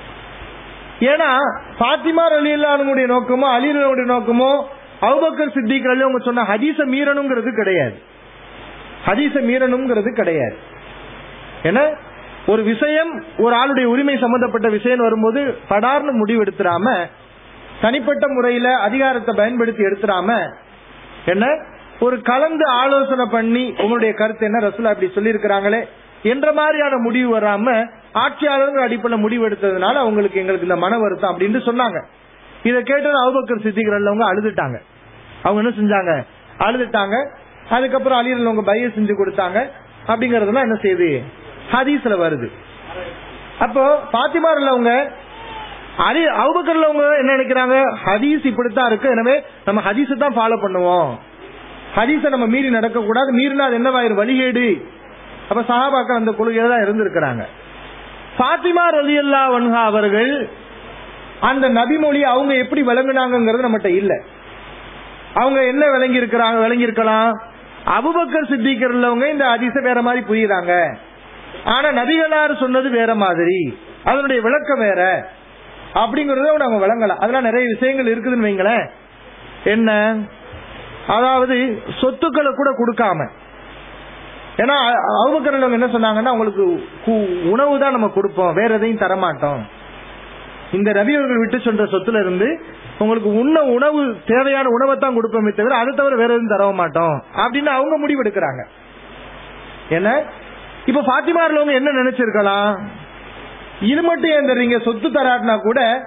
ஏன்னா பாத்திமா அலி அல்லானுடைய நோக்கமோ அலிரனுடைய நோக்கமோ அவுபக்கர் சித்திக் அலி அவங்க சொன்ன ஹதீச மீறணுங்கிறது கிடையாது ஹதீச மீறணுங்கிறது கிடையாது ஏன்னா ஒரு விஷயம் ஒரு ஆளுடைய உரிமை சம்பந்தப்பட்ட விஷயம் வரும்போது படார்னு முடிவு எடுத்துடாம தனிப்பட்ட முறையில அதிகாரத்தை பயன்படுத்தி எடுத்துடாம என்ன ஒரு கலந்து ஆலோசனை பண்ணி உங்களுடைய கருத்து என்ன ரசூலா அப்படி சொல்லி இருக்கிறாங்களே என்ற மாதிரியான முடிவு வராம ஆட்சியாளர்கள் அடிப்படையில் முடிவு எடுத்ததுனால அவங்களுக்கு எங்களுக்கு இந்த மன வருத்தம் அப்படின்னு சொன்னாங்க இதை கேட்டது அவுபக்கர் சித்திகள் அவங்க அழுதுட்டாங்க அவங்க என்ன செஞ்சாங்க அழுதுட்டாங்க அதுக்கப்புறம் அலிரல் அவங்க பைய செஞ்சு கொடுத்தாங்க அப்படிங்கறதெல்லாம் என்ன செய்யுது ஹதீஸ்ல வருது அப்போ பாத்திமாரில் அவங்க அலி அவுபக்கர்ல அவங்க என்ன நினைக்கிறாங்க ஹதீஸ் இப்படித்தான் இருக்கு எனவே நம்ம ஹதீஸை தான் ஃபாலோ பண்ணுவோம் ஹதீஸை நம்ம மீறி நடக்க கூடாது மீறினா அது என்னவாயிரும் வழிகேடு அப்ப சஹாபாக்கள் அந்த கொள்கையில தான் இருந்திருக்கிறாங்க பாத்திமா ரலியல்லா வன்ஹா அவர்கள் அந்த நபிமொழி அவங்க எப்படி விளங்குனாங்கிறது நம்மகிட்ட இல்ல அவங்க என்ன விளங்கி இருக்கிறாங்க விளங்கி இருக்கலாம் அபுபக்கர் சித்திக்கிறவங்க இந்த அதிச வேற மாதிரி புரியுறாங்க ஆனா நபிகளார் சொன்னது வேற மாதிரி அதனுடைய விளக்கம் வேற அப்படிங்கறத அவங்க விளங்கலாம் அதெல்லாம் நிறைய விஷயங்கள் இருக்குதுன்னு வைங்களேன் என்ன அதாவது சொத்துக்களை கூட கொடுக்காம ஏன்னா அவுபக்கரில் என்ன சொன்னாங்கன்னா உங்களுக்கு உணவு தான் நம்ம கொடுப்போம் வேற எதையும் தரமாட்டோம் இந்த நபி அவர்கள் விட்டு சென்ற சொத்துல இருந்து உங்களுக்கு உண்ண உணவு தேவையான உணவை தான் கொடுப்போமே தவிர அதை தவிர வேற எதுவும் தர மாட்டோம் அப்படின்னு அவங்க முடிவெடுக்கிறாங்க என்ன இப்ப பாத்திமாரில் என்ன நினைச்சிருக்கலாம் இது மட்டும் ஏன் தர்றீங்க சொத்து தராட்டினா கூட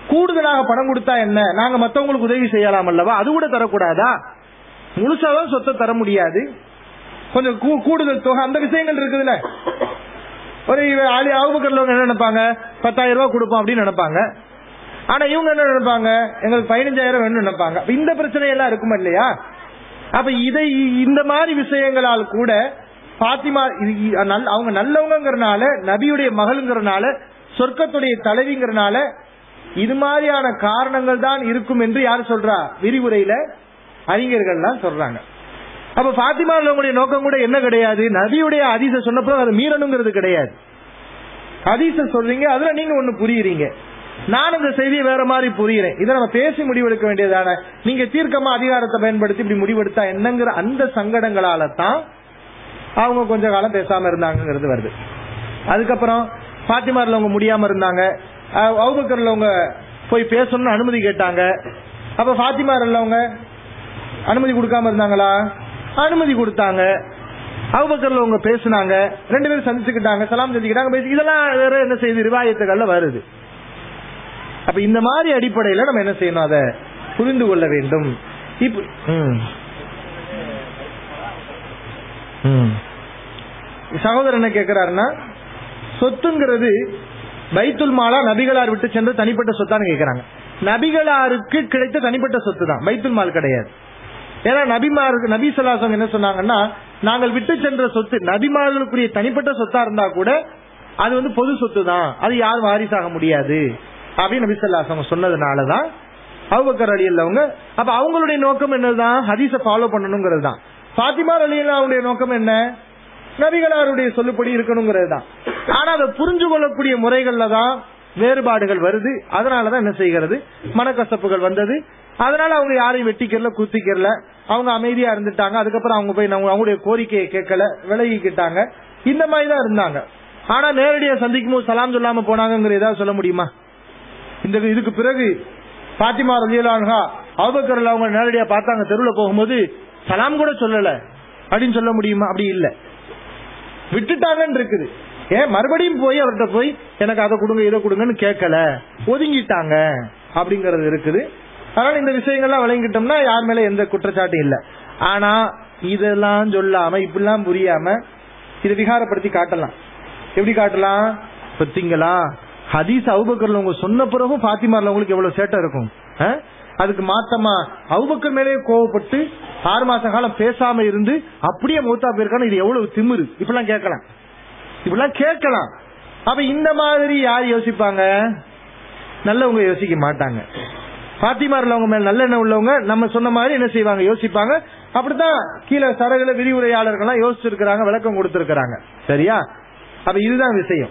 கூடுதலாக பணம் கொடுத்தா என்ன நாங்க மத்தவங்களுக்கு உதவி செய்யலாம் அல்லவா அது கூட தரக்கூடாதா முழுசாதான் சொத்தை தர முடியாது கொஞ்சம் கூ- கூடுதல் தொகை அந்த விஷயங்கள் இருக்குதுல்ல ஒரு இவ- ஆளி அவுபக்கர்ல என்ன நினைப்பாங்க பத்தாயிரம் ரூபாய் கொடுப்போம் அப்படின்னு நினைப்பாங்க ஆனா இவங்க என்ன நினைப்பாங்க எங்களுக்கு பதினஞ்சாயிரம் வேணும்னு நினைப்பாங்க அப்ப இந்த பிரச்சனை எல்லாம் இருக்குமா இல்லையா அப்ப இதை இந்த மாதிரி விஷயங்களால் கூட பாத்திமா இது- இ- நல்ல- அவங்க நல்லவங்கிறனால நபியுடைய மகள்ங்கிறனால சொர்க்கத்துடைய தலைவிங்கிறனால இது மாதிரியான காரணங்கள் தான் இருக்கும் என்று யார் சொல்றா விரிவுரையில அறிஞர்கள்லாம் சொல்றாங்க அப்ப பாத்திமா உள்ளவங்களுடைய நோக்கம் கூட என்ன கிடையாது நபியுடைய அதிச சொன்னப்போ அதை மீறணுங்கிறது கிடையாது ஹதீஸ சொல்றீங்க அதுல நீங்க ஒண்ணு புரியுறீங்க நான் இந்த செய்தியை வேற மாதிரி புரியுறேன் இதை நம்ம பேசி முடிவெடுக்க வேண்டியதான நீங்க தீர்க்கமா அதிகாரத்தை பயன்படுத்தி இப்படி முடிவெடுத்தா என்னங்கிற அந்த சங்கடங்களால தான் அவங்க கொஞ்ச காலம் பேசாம இருந்தாங்கிறது வருது அதுக்கப்புறம் பாத்திமாரில் அவங்க முடியாம இருந்தாங்க அவுபக்கர்ல அவங்க போய் பேசணும்னு அனுமதி கேட்டாங்க அப்ப பாத்திமாரில் அவங்க அனுமதி கொடுக்காம இருந்தாங்களா அனுமதி கொடுத்தாங்க அவுபக்கர்ல அவங்க பேசுனாங்க ரெண்டு பேரும் சந்திச்சுக்கிட்டாங்க சலாம் செஞ்சுக்கிட்டாங்க பேசி இதெல்லாம் வேற என்ன செய்யுது ரிவாயத்துகள்ல வருது அப்ப இந்த மாதிரி அடிப்படையில நம்ம என்ன செய்யணும் அதை புரிந்து கொள்ள வேண்டும் இப்ப ம். ம். சகோதரர் என்ன கேக்குறாருன்னா சொத்துங்கிறது பைத்துல் மாலா நபிகளார் விட்டு சென்ற தனிப்பட்ட சொத்தான்னு கேக்குறாங்க நபிகளாருக்கு கிடைத்த தனிப்பட்ட சொத்து தான் பைத்துல் மால் கிடையாது ஏன்னா நபிமாருக்கு நபி சொல்லாசம் என்ன சொன்னாங்கன்னா நாங்கள் விட்டு சென்ற சொத்து நபிமார்களுக்குரிய தனிப்பட்ட சொத்தா இருந்தா கூட அது வந்து பொது சொத்து தான் அது யாரும் வாரிசாக முடியாது அப்படின்னு நபி சொல்லாசம் சொன்னதுனாலதான் அவுபக்கர் அலி இல்லவங்க அப்ப அவங்களுடைய நோக்கம் என்னதுதான் ஹதீஸ ஃபாலோ பண்ணணுங்கிறது தான் பாத்திமா அலி அவங்களுடைய நோக்கம் என்ன நபிகளாருடைய சொல்லுப்படி இருக்கணுங்கிறது தான் ஆனா அதை புரிஞ்சு கொள்ளக்கூடிய முறைகள்ல தான் வேறுபாடுகள் வருது அதனாலதான் என்ன செய்கிறது மனக்கசப்புகள் வந்தது அதனால அவங்க யாரையும் வெட்டிக்கல குத்திக்கல அவங்க அமைதியா இருந்துட்டாங்க அதுக்கப்புறம் அவங்க போய் நம்ம அவங்களுடைய கோரிக்கையை கேட்கல விலகிக்கிட்டாங்க இந்த மாதிரி தான் இருந்தாங்க ஆனா நேரடியா சந்திக்கும் போது சலாம் சொல்லாம போனாங்கிற ஏதாவது சொல்ல முடியுமா இந்த இதுக்கு பிறகு பாத்திமா ரலியலான்ஹா அவுபக்கர்ல அவங்க நேரடியா பார்த்தாங்க தெருவுல போகும்போது சலாம் கூட சொல்லல அப்படின்னு சொல்ல முடியுமா அப்படி இல்ல விட்டுட்டாங்கன்னு இருக்குது ஏன் மறுபடியும் போய் அவர்கிட்ட போய் எனக்கு அதை கொடுங்க இதை கொடுங்கன்னு கேட்கல ஒதுங்கிட்டாங்க அப்படிங்கறது இருக்குது அதனால இந்த விஷயங்கள்லாம் விளங்கிட்டோம்னா யார் மேல எந்த குற்றச்சாட்டும் இல்ல ஆனா இதெல்லாம் சொல்லாம இப்படிலாம் புரியாம இதை விகாரப்படுத்தி காட்டலாம் எப்படி காட்டலாம் பத்தீங்களா ஹதீஸ் அவுபக்கர்ல உங்க சொன்ன பிறகும் பாத்திமார்ல உங்களுக்கு எவ்வளவு சேட்டை இருக்கும் ஆ? அதுக்கு மாத்தமா அவுபக்கர் மேலே கோவப்பட்டு ஆறு மாச காலம் பேசாம இருந்து அப்படியே மூத்தா போயிருக்கான்னு இது எவ்வளவு திமிரு இப்படிலாம் கேட்கலாம் இப்படிலாம் கேட்கலாம் அப்ப இந்த மாதிரி யார் யோசிப்பாங்க நல்லவங்க யோசிக்க மாட்டாங்க பாத்திமாரில் அவங்க மேல நல்லெண்ணம் உள்ளவங்க நம்ம சொன்ன மாதிரி என்ன செய்வாங்க யோசிப்பாங்க அப்படித்தான் கீழே சரகுல விரிவுரையாளர்கள்லாம் யோசிச்சிருக்கிறாங்க விளக்கம் கொடுத்திருக்கிறாங்க சரியா அப்ப இதுதான் விஷயம்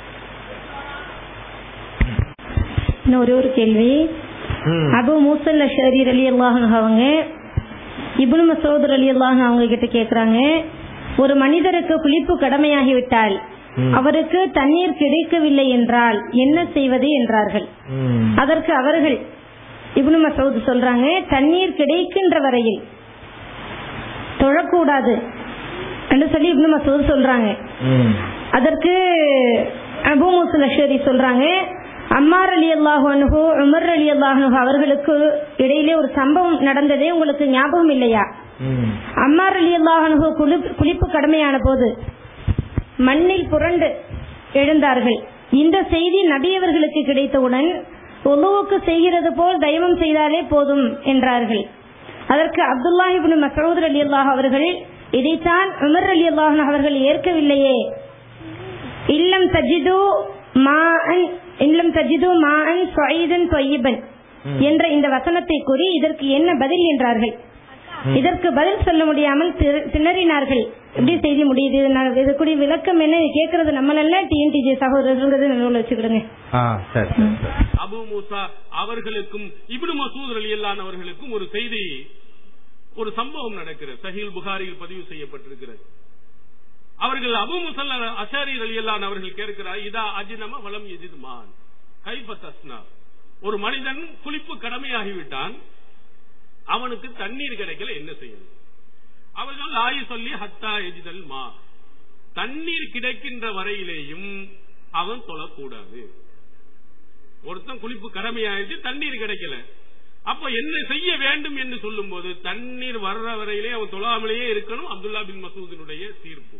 இன்னும் ஒரே ஒரு கேள்வி ம். அபு மூசல் அஷரி அலி அல்லாஹன் அவங்க இப்னு மசூத் அலி அல்லாஹன் அவங்க கிட்ட கேக்குறாங்க ஒரு மனிதருக்கு குளிப்பு கடமையாகிவிட்டால் ம். அவருக்கு தண்ணீர் கிடைக்கவில்லை என்றால் என்ன செய்வது என்றார்கள் ம். அதற்கு அவர்கள் இப்னு மசூத் சொல்றாங்க தண்ணீர் கிடைக்கின்ற வரையில் தொழக்கூடாது என்று சொல்லி இப்னு மசூத் சொல்றாங்க ம். அதற்கு அபு முசல் அஷரி சொல்றாங்க அம்மார் அலி அல்லாஹு அனுகு உமர் அலி அல்லாஹு அவர்களுக்கு இடையிலே ஒரு சம்பவம் நடந்ததே உங்களுக்கு ஞாபகம் இல்லையா ம். அம்மார் அலி அல்லாஹு குளிப்பு கடமையான போது மண்ணில் புரண்டு எழுந்தார்கள் இந்த செய்தி நபியவர்களுக்கு கிடைத்தவுடன் ஒலுவுக்கு செய்கிறது போல் தெய்வம் செய்தாலே போதும் என்றார்கள் அதற்கு அப்துல்லா இப்னு மசூத் அலி அல்லாஹ் அவர்கள் இதைத்தான் உமர் அலி அல்லாஹ் அவர்கள் ஏற்கவில்லையே இல்லம் தஜிது மாஅன் இல்லம் தஜிது மாஅன் சொய்தன் தொய்யிபன் என்ற இந்த வசனத்தை கூறி இதற்கு என்ன பதில் என்றார்கள் இதற்கு பதில் சொல்ல முடியாமல் திரு- திணறினார்கள் எப்படி செய்தி முடியுது நான் இதுக்குரிய விளக்கம் என்ன இது கேட்கறது நம்மளல்ல டிஎன்டிஜே சகோதரர்கள் நினைவில் வச்சுக்கிடுங்க ஆ சரி சரி, சரி. அபு மூசா அவர்களுக்கும் இப்னு மசூத் ரலியல்லான் அவர்களுக்கும் ஒரு செய்தி ஒரு சம்பவம் நடக்கிறது சஹீல் புகாரியில் பதிவு செய்யப்பட்டிருக்கிறது அவர்கள் அபு முசல் அஷாரி ரலியல்லான் அவர்கள் கேட்கிறார் இதா அஜினம வலம் எஜிதுமான் கைப தஸ்னா ஒரு மனிதன் குளிப்பு கடமையாகிவிட்டான் அவனுக்கு தண்ணீர் கிடைக்கல என்ன செய்யணும் அவர்கள் ஆயு சொல்லி ஹத்தா எஜிதல் மா தண்ணீர் கிடைக்கின்ற வரையிலேயும் அவன் தொழக்கூடாது ஒருத்தன் குளிப்பு கடமையாயிடுச்சு தண்ணீர் கிடைக்கல அப்ப என்ன செய்ய வேண்டும் என்று சொல்லும் போது தண்ணீர் வர்ற வரையிலே அவன் தொழாமலேயே இருக்கணும் அப்துல்லா பின் மசூதினுடைய தீர்ப்பு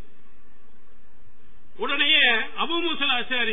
உடனே அபு முசல் அஷாரி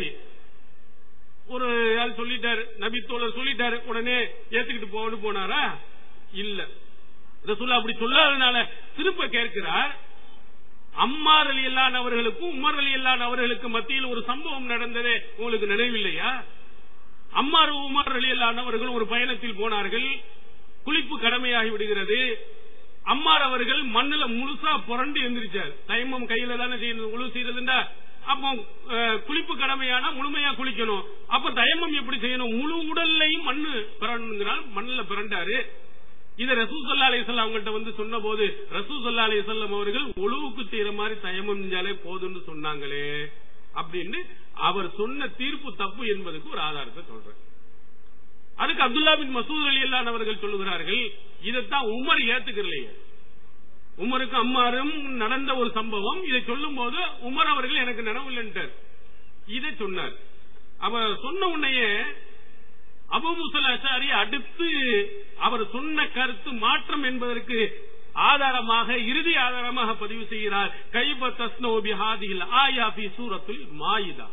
ஒரு ஆள் சொல்லிட்டாரு நபி தோழர் சொல்லிட்டாரு உடனே ஏத்துக்கிட்டு போன்னு போனாரா இல்ல ரசூல்லா அப்படி சொல்லாதனால திரும்ப கேட்கிறார் அம்மார் அலி அல்லான் அவர்களுக்கும் உமர் அலி அல்லான் அவர்களுக்கு மத்தியில் ஒரு சம்பவம் நடந்ததே உங்களுக்கு நினைவில்லையா அம்மார் உமர் அலி அல்லான் அவர்கள் ஒரு பயணத்தில் போனார்கள் குளிப்பு கடமையாகி விடுகிறது அம்மார் அவர்கள் மண்ணுல முழுசா புரண்டு எந்திரிச்சார் தைமம் கையில தானே செய்யணும் முழு செய்யறதுண்டா அப்போ அஹ், குளிப்பு கடமையானா முழுமையா குளிக்கணும் அப்ப தயமம் எப்படி செய்யணும் முழு உடல்லையும் மண்ணு பிறண்டுங்கிறால் மண்ணுல பிறண்டாரு இத ரசூ சல்லா அலிசல்லாம் அவங்கள்ட்ட வந்து சொன்ன போது ரசூ சல்லா அலிசல்லம் அவர்கள் ஒழுவுக்கு செய்யற மாதிரி தயமம் செஞ்சாலே போதும்னு சொன்னாங்களே அப்படின்னு அவர் சொன்ன தீர்ப்பு தப்பு என்பதுக்கு ஒரு ஆதாரத்தை சொல்றேன் அதுக்கு அப்துல்லா பின் மசூத் அலி அல்லான் அவர்கள் சொல்லுகிறார்கள் இதைத்தான் உமர் ஏத்துக்கலையே உமருக்கு அம்மாரும் நடந்த ஒரு சம்பவம் இதை சொல்லும் போது உமர் அவர்கள் எனக்கு நினைவில்லைன்ட்டார் இதை சொன்னார் அவர் சொன்ன உடனேயே அபு முசல் அசாரி அடுத்து அவர் சொன்ன கருத்து மாற்றம் என்பதற்கு ஆதாரமாக இறுதி ஆதாரமாக பதிவு செய்கிறார் கைப தஸ்னோபி ஹாதில் ஆயா பி சூரத்தில் மாயிதா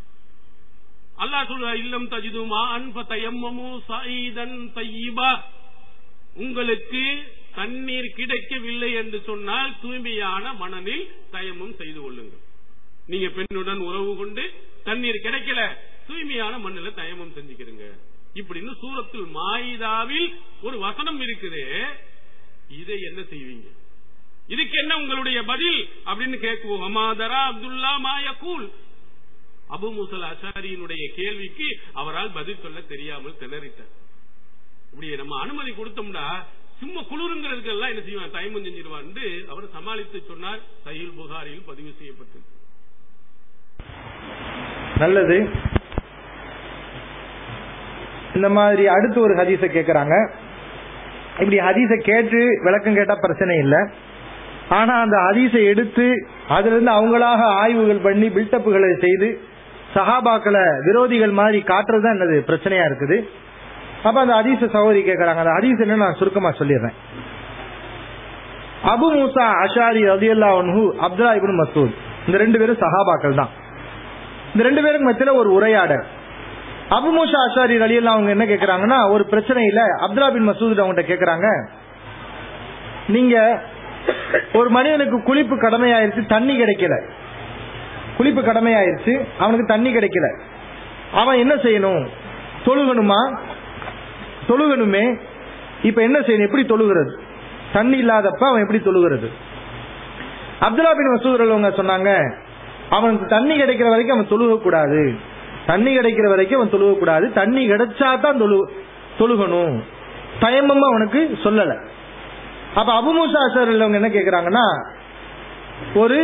அல்லாஹ் சொல்ற இல்லம் தஜிதுமா அன்ப தயம்மமு சஈதன் தையிபா உங்களுக்கு தண்ணீர் கிடைக்கவில்லை என்று சொன்னால் தூய்மையான மனநில் தயமும் செய்து கொள்ளுங்கள் நீங்க பெண்ணுடன் உறவு கொண்டு தண்ணீர் கிடைக்கல தூய்மையான மண்ணில தயமம் செஞ்சுக்கிறீங்க இப்படின்னு சூரத்தில் மாயிதாவில் ஒரு வசனம் இருக்குது இதை என்ன செய்வீங்க இதுக்கு என்ன உங்களுடைய பதில் அப்படின்னு கேட்குவோம் அமாதரா அப்துல்லா மாயக்கூல் அபு முசல் அசாரியினுடைய கேள்விக்கு அவரால் பதில் சொல்ல தெரியாமல் திணறிட்டார் இப்படி நம்ம அனுமதி கொடுத்தோம்னா சும்மா குளிருங்கிறதுக்கு எல்லாம் என்ன செய்வான் தயமம் செஞ்சிருவான் அவர் சமாளித்து சொன்னார் சஹீல் புகாரியில் பதிவு செய்யப்பட்டது நல்லது இந்த மாதிரி அடுத்து ஒரு ஹதீஸ கேக்குறாங்க இப்படி ஹதீஸ கேட்டு விளக்கம் கேட்டா பிரச்சனை இல்லை ஆனா அந்த ஹதீஸை எடுத்து அதுல இருந்து அவங்களாக ஆய்வுகள் பண்ணி பில்டப்புகளை செய்து சஹாபாக்களை விரோதிகள் மாதிரி காட்டுறது என்னது பிரச்சனையா இருக்குது அப்ப அந்த ஹதீஸ சகோதரி கேக்குறாங்க அந்த ஹதீஸ் என்ன நான் சுருக்கமா சொல்லிடுறேன் அபு மூசா அஷாரி ரதியல்லா ஒன்ஹு அப்துல்லா இப்னு மசூத் இந்த ரெண்டு பேரும் சஹாபாக்கள் தான் இந்த ரெண்டு பேருக்கு மத்தியில ஒரு உரையாடல் அபு மூசா அஷாரி ரலியல்லா அவங்க என்ன கேக்குறாங்கன்னா ஒரு பிரச்சனையில அப்துல்லா பின் மசூத் அவங்ககிட்ட கேக்குறாங்க நீங்க ஒரு மனிதனுக்கு குளிப்பு கடமையாயிருச்சு தண்ணி கிடைக்கல குளிப்பு கடமையாயிருச்சு அவனுக்கு தண்ணி கிடைக்கல அவன் என்ன செய்யணும் தொழுகணுமா தொழுகணுமே இப்ப என்ன செய்யணும் எப்படி தொழுகிறது தண்ணி இல்லாதப்ப அவன் எப்படி தொழுகிறது அப்துல்லா பின் மசூத் அவங்க சொன்னாங்க அவனுக்கு தண்ணி கிடைக்கிற வரைக்கும் அவன் தொழுக கூடாது தண்ணி கிடைக்கிற வரைக்கும் அவன் தொழுக கூடாது தண்ணி கிடைச்சா தான் தொழு தொழுகணும் தயமமா அவனுக்கு சொல்லல அப்ப அபுமூசா சார் உள்ளவங்க என்ன கேக்குறாங்கன்னா ஒரு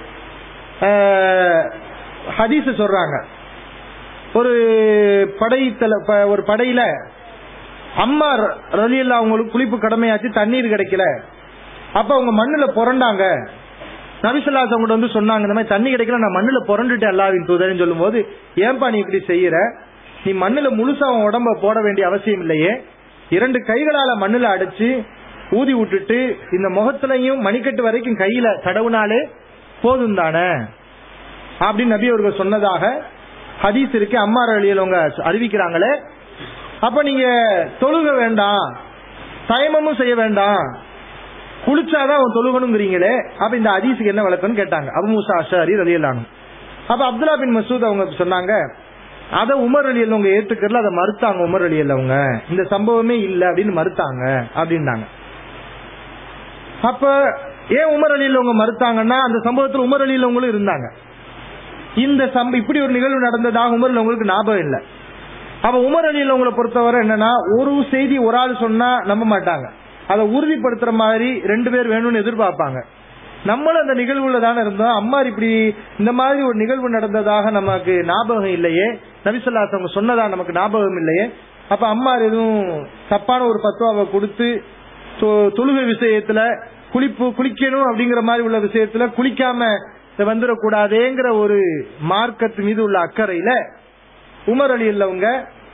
ஹதீஸ் சொல்றாங்க ஒரு படைத்தல ப- ஒரு படையில அம்மா ரலியல்லா அவங்களுக்கு குளிப்பு கடமையாச்சு தண்ணீர் கிடைக்கல அப்ப அவங்க மண்ணுல புரண்டாங்க நபிசல்லாஸ் அவங்க வந்து சொன்னாங்க இந்த மாதிரி தண்ணி கிடைக்கல நான் மண்ணுல புரண்டுட்டேன் அல்லாவின் தூதர்னு சொல்லும் போது ஏன்பா நீ இப்படி செய்யற நீ மண்ணுல முழுசா அவன் உடம்ப போட வேண்டிய அவசியம் இல்லையே இரண்டு கைகளால மண்ணுல அடைச்சு ஊதி விட்டுட்டு இந்த முகத்திலையும் மணிக்கட்டு வரைக்கும் கையில தடவுனாலே போதும் தானே அப்படின்னு நபி அவர்கள் சொன்னதாக ஹதீஸ் இருக்கு அம்மார் அழியலவங்க அறிவிக்கிறாங்களே அப்ப நீங்க தொழுக வேண்டாம் தயமமும் செய்ய வேண்டாம் குளிச்சாதான் அவன் தொழுகணுங்கிறீங்களே அப்ப இந்த ஹதீஸுக்கு என்ன விளக்கம்னு கேட்டாங்க அபு மூசா அஷாரி ரலியலானு அப்ப அப்துல்லா பின் மசூத் அவங்க சொன்னாங்க அத உமர் அலி அவங்க ஏத்துக்கறல அதை மறுத்தாங்க உமர் அலி அவங்க இந்த சம்பவமே இல்ல அப்படின்னு மறுத்தாங்க அப்படின்னாங்க அப்ப ஏன் உமர் அலியில் அவங்க மறுத்தாங்கன்னா அந்த சம்பவத்தில் உமர் அலியில் அவங்களும் இருந்தாங்க இந்த சம்ப இப்படி ஒரு நிகழ்வு நடந்ததாக உமர் அவங்களுக்கு ஞாபகம் இல்லை அப்ப உமர் அலியில் அவங்களை பொறுத்தவரை என்னன்னா ஒரு செய்தி ஒரு ஆள் சொன்னா நம்ப மாட்டாங்க அதை உறுதிப்படுத்துற மாதிரி ரெண்டு பேர் வேணும்னு எதிர்பார்ப்பாங்க நம்மளும் அந்த நிகழ்வுல தானே இருந்தோம் அம்மார் இப்படி இந்த மாதிரி ஒரு நிகழ்வு நடந்ததாக நமக்கு ஞாபகம் இல்லையே நபிசல்லாஸ் அவங்க சொன்னதா நமக்கு ஞாபகம் இல்லையே அப்ப அம்மார் எதுவும் தப்பான ஒரு பத்துவாவை கொடுத்து தொ- தொழுகை விஷயத்துல குளிப்பு குளிக்கணும் அப்படிங்கிற மாதிரி உள்ள விஷயத்துல குளிக்காம வந்துடக்கூடாதேங்கிற ஒரு மார்க்கத்து மீது உள்ள அக்கறையில உமர் அலி உள்ளவங்க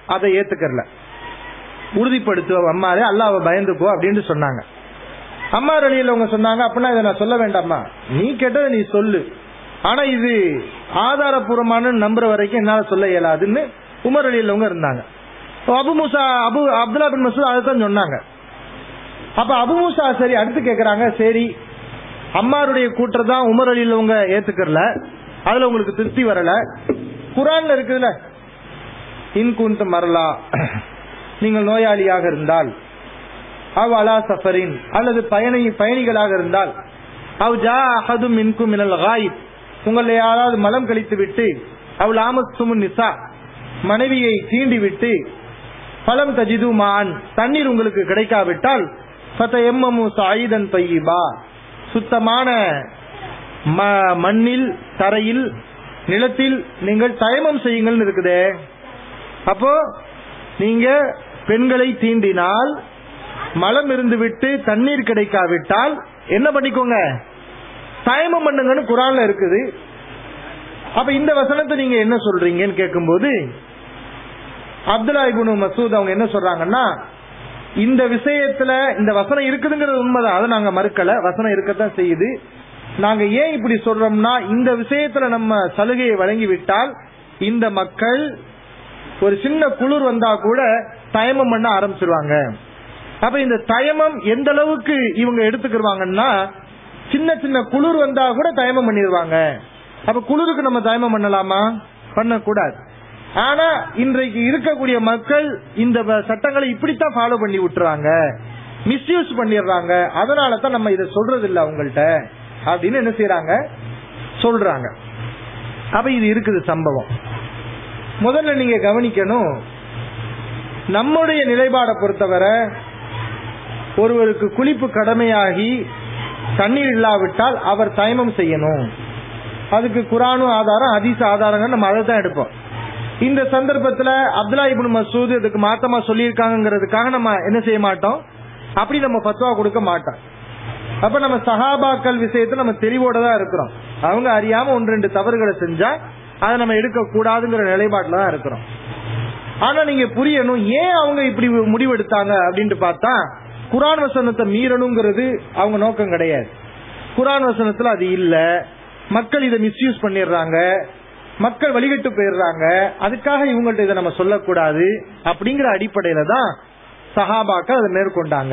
அதை ஏத்துக்கறல உறுதிப்படுத்துவ அம்மாரே அல்லாஹ் பயந்துக்கோ அப்படின்னு சொன்னாங்க அம்மா அலியில் அவங்க சொன்னாங்க அப்படின்னா இதை நான் சொல்ல வேண்டாமா நீ கேட்டதை நீ சொல்லு ஆனா இது ஆதாரபூர்வமான நம்புற வரைக்கும் என்னால சொல்ல இயலாதுன்னு உமர் அலியில் அவங்க இருந்தாங்க அப்ப அபு மூசா அபு அப்துல்லா பின் மசூத் அதை தான் சொன்னாங்க அப்ப அபு மூசா சரி அடுத்து கேக்குறாங்க சரி அம்மாருடைய கூற்று தான் உமர் அலியில் அவங்க ஏத்துக்கறல அதுல உங்களுக்கு திருப்தி வரல குரான்ல இருக்குதுல இன்குந்து மரலா நீங்கள் நோயாளியாக இருந்தால் அவ் அலா சஃபரின் அல்லது பயணி பயணிகளாக இருந்தால் அவ் ஜா அஹதும் மின்கும் மினல் காயிப் உங்களை யாராவது மலம் கழித்து விட்டு அவள் ஆமஸ்துமுன் நிசா மனைவியை தீண்டி விட்டு பலம் தஜிது மான் தண்ணீர் உங்களுக்கு கிடைக்காவிட்டால் ஃபத எம்மமு சாயிதன் பையிபா சுத்தமான ம- மண்ணில் தரையில் நிலத்தில் நீங்கள் தயமம் செய்யுங்கள்னு இருக்குதே அப்போ நீங்க பெண்களை தீண்டினால் மலம் இருந்து விட்டு தண்ணீர் கிடைக்காவிட்டால் என்ன பண்ணிக்கோங்க தயமம் பண்ணுங்கன்னு குரான்ல இருக்குது அப்ப இந்த வசனத்தை நீங்க என்ன சொல்றீங்கன்னு கேட்கும்போது அப்துல்லா இப்னு மசூத் அவங்க என்ன சொல்றாங்கன்னா இந்த விஷயத்துல இந்த வசனம் இருக்குதுங்கிறது உண்மைதான் அதை நாங்க மறுக்கல வசனம் இருக்கத்தான் செய்யுது நாங்க ஏன் இப்படி சொல்றோம்னா இந்த விஷயத்துல நம்ம சலுகையை வழங்கி விட்டால் இந்த மக்கள் ஒரு சின்ன குளிர் வந்தா கூட தயமம் பண்ண ஆரம்பிச்சிருவாங்க அப்ப இந்த தயமம் எந்த அளவுக்கு இவங்க எடுத்துக்கிடுவாங்கன்னா சின்ன சின்ன குளிர் வந்தா கூட தயமம் பண்ணிடுவாங்க அப்ப குளிருக்கு நம்ம தயமம் பண்ணலாமா பண்ணக்கூடாது ஆனா இன்றைக்கு இருக்கக்கூடிய மக்கள் இந்த வ- சட்டங்களை இப்படித்தான் ஃபாலோ பண்ணி விட்டுறாங்க மிஸ்யூஸ் பண்ணிடுறாங்க அதனால தான் நம்ம இதை சொல்றது இல்ல அவங்கள்ட்ட அப்படின்னு என்ன செய்யறாங்க சொல்றாங்க அப்ப இது இருக்குது சம்பவம் முதல்ல நீங்க கவனிக்கணும் நம்முடைய நிலைப்பாடை பொறுத்தவரை ஒருவருக்கு குளிப்பு கடமையாகி தண்ணீர் இல்லாவிட்டால் அவர் தயமம் செய்யணும் அதுக்கு குரானும் ஆதாரம் ஹதீஸ் ஆதாரங்கள் நம்ம அதை தான் எடுப்போம் இந்த சந்தர்ப்பத்துல அப்துல்லா இப்னு மசூத் இதுக்கு மாத்தமா சொல்லியிருக்காங்கிறதுக்காக நம்ம என்ன செய்ய மாட்டோம் அப்படி நம்ம பத்துவா கொடுக்க மாட்டோம் அப்ப நம்ம சஹாபாக்கள் விஷயத்துல நம்ம தெளிவோட தான் இருக்கிறோம் அவங்க அறியாம ஒன்று ரெண்டு தவறுகளை செஞ்சா அதை நம்ம எடுக்க கூடாதுங்கிற நிலைப்பாட்டுல தான் இருக்கிறோம் ஆனா நீங்க புரியணும் ஏன் அவங்க இப்படி முடிவெடுத்தாங்க அப்படின்ட்டு பார்த்தா குரான் வசனத்தை மீறணுங்கிறது அவங்க நோக்கம் கிடையாது குரான் வசனத்துல அது இல்ல மக்கள் இதை மிஸ்யூஸ் பண்ணிடுறாங்க மக்கள் வழிகட்டு போயிடுறாங்க அதுக்காக இவங்கள்ட்ட இதை நம்ம சொல்லக்கூடாது அப்படிங்கிற அடிப்படையில தான் சஹாபாக்கள் அதை மேற்கொண்டாங்க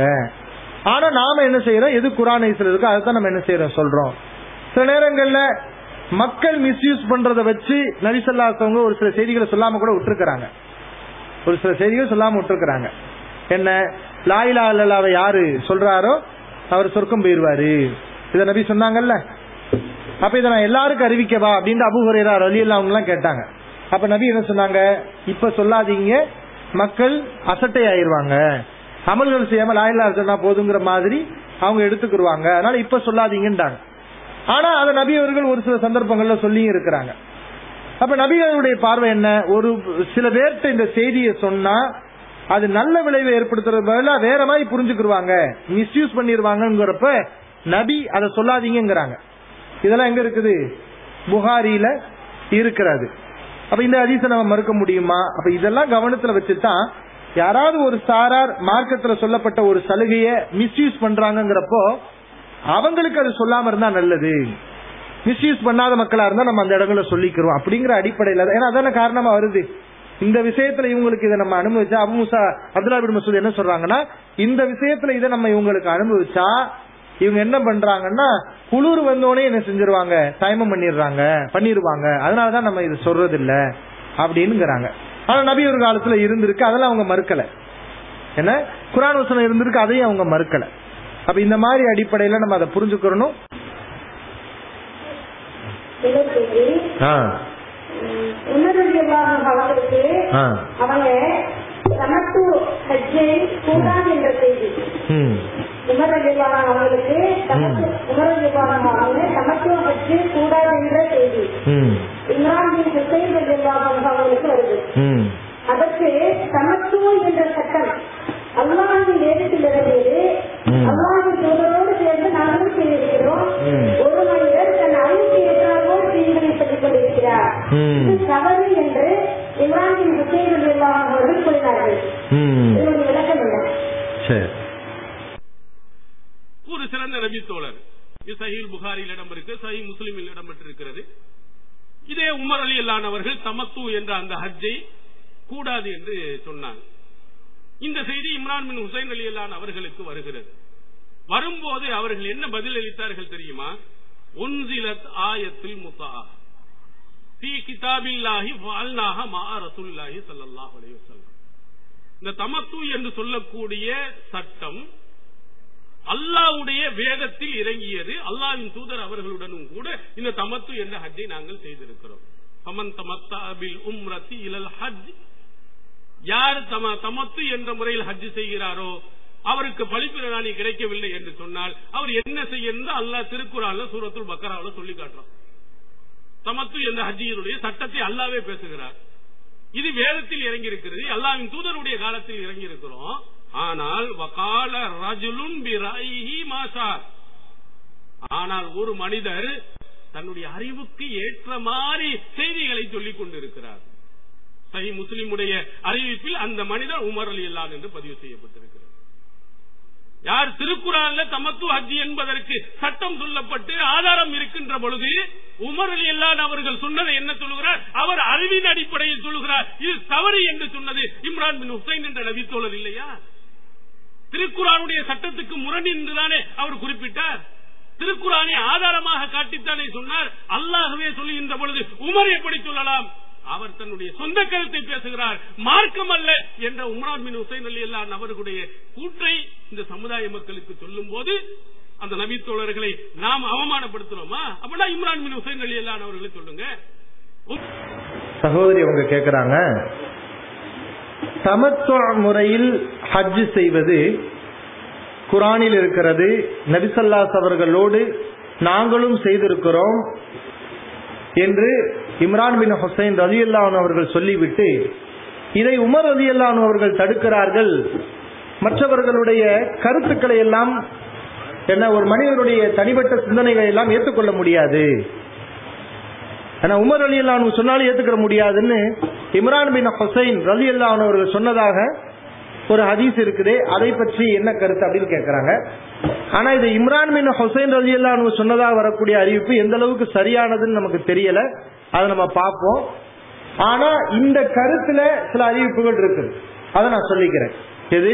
ஆனா நாம என்ன செய்யறோம் எது குரான் இருக்கோ அதை தான் நம்ம என்ன செய்யறோம் சொல்றோம் சில நேரங்கள்ல மக்கள் மிஸ்யூஸ் பண்றத வச்சு நரிசல்லாசவங்க ஒரு சில செய்திகளை சொல்லாம கூட விட்டுருக்காங்க ஒரு சில செய்திகள் சொல்லாம விட்டுருக்காங்க என்ன லாயிலா அல்லாவை யாரு சொல்றாரோ அவர் சொர்க்கம் போயிருவாரு இத நபி சொன்னாங்கல்ல அப்ப இதை நான் எல்லாருக்கும் அறிவிக்கவா அப்படின்னு அபு ஹுரேரா அலி அவங்க எல்லாம் கேட்டாங்க அப்ப நபி என்ன சொன்னாங்க இப்ப சொல்லாதீங்க மக்கள் அசட்டை ஆயிருவாங்க அமல்கள் செய்யாம லாயிலா சொன்னா போதுங்கிற மாதிரி அவங்க எடுத்துக்கிடுவாங்க அதனால இப்ப சொல்லாதீங்கன்றாங்க ஆனா அதை நபி அவர்கள் ஒரு சில சந்தர்ப்பங்கள்ல சொல்லியும் இருக்கிறாங்க அப்ப நபிகளுடைய பார்வை என்ன ஒரு சில பேர்கிட்ட இந்த செய்தியை சொன்னா அது நல்ல விளைவை ஏற்படுத்துறது பதிலா வேற மாதிரி புரிஞ்சுக்கிடுவாங்க மிஸ்யூஸ் பண்ணிடுவாங்கிறப்ப நபி அதை சொல்லாதீங்கிறாங்க இதெல்லாம் எங்க இருக்குது புகாரியில இருக்கிறது அப்ப இந்த அதிசை நம்ம மறுக்க முடியுமா அப்ப இதெல்லாம் கவனத்துல வச்சுதான் யாராவது ஒரு சாரார் மார்க்கத்துல சொல்லப்பட்ட ஒரு சலுகைய மிஸ்யூஸ் பண்றாங்கிறப்போ அவங்களுக்கு அது சொல்லாம இருந்தா நல்லது மிஸ்யூஸ் பண்ணாத மக்களா இருந்தா நம்ம அந்த இடங்களை சொல்லிக்கிறோம் அப்படிங்கிற அடிப்படையில தான். ஏன்னா அதான காரணமா வருது இந்த விஷயத்துல இவங்களுக்கு இதை நம்ம அனுபவிச்சா அபு முசா அப்துல்லா பின் மசூத் என்ன சொல்றாங்கன்னா இந்த விஷயத்துல இதை நம்ம இவங்களுக்கு அனுபவிச்சா இவங்க என்ன பண்றாங்கன்னா குளிர் வந்தோடனே என்ன செஞ்சிருவாங்க தயமம் பண்ணிடுறாங்க பண்ணிருவாங்க அதனாலதான் நம்ம இது சொல்றது இல்ல அப்படின்னுங்கிறாங்க ஆனா நபி ஒரு காலத்துல இருந்திருக்கு அதெல்லாம் அவங்க மறுக்கல என்ன குரான் வசனம் இருந்திருக்கு அதையும் அவங்க மறுக்கல அப்ப இந்த மாதிரி அடிப்படையில நம்ம அதை புரிஞ்சுக்கிறணும் இலக்கியத்தை ஆ, உணர்வுகளாக அவர்களுக்கு ஆ, அவங்க சமத்து ஹஜ்ஜை கூடாது என்ற செய்தி ம், உமரஜிவான அவங்களுக்கு உமரஜிவான அவங்க சமத்துவ ஹஜ்ஜு கூடாது என்ற செய்தி ம், இம்ரான் பின் ஹுசைன் ரஜிவான அவங்களுக்கு வருது ம், அதற்கு சமத்துவம் என்ற சட்டம் அல்லாஹின் வேதத்தில் இறங்கியது ம். அல்லாஹின் தூதரோடு சேர்ந்து நாங்களும் செய்திருக்கிறோம் ம். ஒரு மனிதர் தன் அறிவுக்கு எதிராக தீங்களை சொல்லிக் கொண்டிருக்கிறார் ம். இது தவறு என்று இம்ரான் பின் ஹுசைன் ரலியல்லாஹு அன்ஹு அவர்கள் கூறினார்கள் ம் இதனுடைய விளக்கம் என்ன சரி ஒரு சிறந்த நபி தோழர் இது சஹீல் புகாரில் இடம் இருக்கு சஹி முஸ்லிமில் இடம் பெற்றிருக்கிறது இதே உமர் அலி அல்லானவர்கள் தமத்து என்ற அந்த ஹஜ்ஜை கூடாது என்று சொன்னாங்க இந்த செய்தி இம்ரான் பின் ஹுசைன் அலி அல்லான் அவர்களுக்கு வருகிறது வரும்போது அவர்கள் என்ன பதில் அளித்தார்கள் தெரியுமா உன்சிலத் ஆயத்தில் முத்தா ஃபீ கிதாபில்லாஹி ஃஅல்னாஹ மா ரசூலுல்லாஹி ஸல்லல்லாஹு அலைஹி வஸல்லம் இந்த தமத்து என்று சொல்லக்கூடிய சட்டம் அல்லாவுடைய வேதத்தில் இறங்கியது அல்லாவின் தூதர் அவர்களுடனும் கூட இந்த தமத்து என்ற ஹஜ்ஜை நாங்கள் செய்திருக்கிறோம் சமன் தமத்தா பில் உம்ரத்தி இலல் ஹஜ் யார் தம தமத்து என்ற முறையில் ஹஜ் செய்கிறாரோ அவருக்கு பழிப்பிரதானி கிடைக்கவில்லை என்று சொன்னால் அவர் என்ன செய்யணும் அல்லாஹ் திருக்குறான்ல சூரத்துல் பக்கராவுல சொல்லி காட்டுறான் தமத்து என்ற ஹஜ்ஜியினுடைய சட்டத்தை அல்லாவே பேசுகிறார் இது வேதத்தில் இறங்கி இருக்கிறது அல்லாவின் தூதருடைய காலத்தில் இறங்கி இருக்கிறோம் ஆனால் வகால ரஜுலுன் பிராயிஹி மாசார் ஆனால் ஒரு மனிதர் தன்னுடைய அறிவுக்கு ஏற்ற மாதிரி செய்திகளை சொல்லிக் கொண்டிருக்கிறார் சஹி முஸ்லிமுடைய அறிவிப்பில் அந்த மனிதர் உமர் அலி அல்லான் என்று பதிவு செய்யப்பட்டிருக்கிறது யார் திருக்குறான்ல தமத்து ஹஜ்ஜி என்பதற்கு சட்டம் சொல்லப்பட்டு ஆதாரம் இருக்கின்ற பொழுது உமர் அலி அல்லான் அவர்கள் சொன்னதை என்ன சொல்லுகிறார் அவர் அறிவின் அடிப்படையில் சொல்லுகிறார் இது தவறு என்று சொன்னது இம்ரான் பின் ஹுசைன் என்ற நபித்தோழர் இல்லையா திருக்குறானுடைய சட்டத்துக்கு முரண் என்றுதானே அவர் குறிப்பிட்டார் திருக்குறானை ஆதாரமாக காட்டித்தானே சொன்னார் அல்லாகவே சொல்லுகின்ற பொழுது உமர் எப்படி சொல்லலாம் அவர் தன்னுடைய சொந்த கருத்தை பேசுகிறார் மார்க்கம் அல்ல என்ற உம்ரான் பின் ஹுசைன் அலி அல்லான் அவர்களுடைய கூற்றை இந்த சமுதாய மக்களுக்கு சொல்லும் போது அந்த நபி தோழர்களை நாம் அவமானப்படுத்துறோமா அப்படின்னா இம்ரான் பின் ஹுசைன் அலி அல்லான் அவர்களை சொல்லுங்க உம்- சகோதரி அவங்க கேக்குறாங்க தமத்துவ முறையில் ஹஜ் செய்வது குரானில் இருக்கிறது நபிசல்லாஸ் அவர்களோடு நாங்களும் செய்திருக்கிறோம் என்று இம்ரான் பின் ஹுசைன் ரதி அவர்கள் சொல்லிவிட்டு இதை உமர் ரதி அவர்கள் தடுக்கிறார்கள் மற்றவர்களுடைய கருத்துக்களை எல்லாம் என்ன ஒரு மனிதனுடைய தனிப்பட்ட சிந்தனைகளை எல்லாம் ஏற்றுக்கொள்ள முடியாது ஆனா உமர் அலி அல்லானு சொன்னாலும் ஏத்துக்கிற முடியாதுன்னு இம்ரான் பின் ஹுசைன் ரலி அல்லான் அவர்கள் சொன்னதாக ஒரு ஹதீஸ் இருக்குது அதை பற்றி என்ன கருத்து அப்படின்னு கேட்கறாங்க ஆனா இது இம்ரான் பின் ஹுசைன் ரலி அல்லானு சொன்னதாக வரக்கூடிய அறிவிப்பு எந்த அளவுக்கு சரியானதுன்னு நமக்கு தெரியல அதை நம்ம பார்ப்போம் ஆனா இந்த கருத்துல சில அறிவிப்புகள் இருக்குது அதை நான் சொல்லிக்கிறேன் எது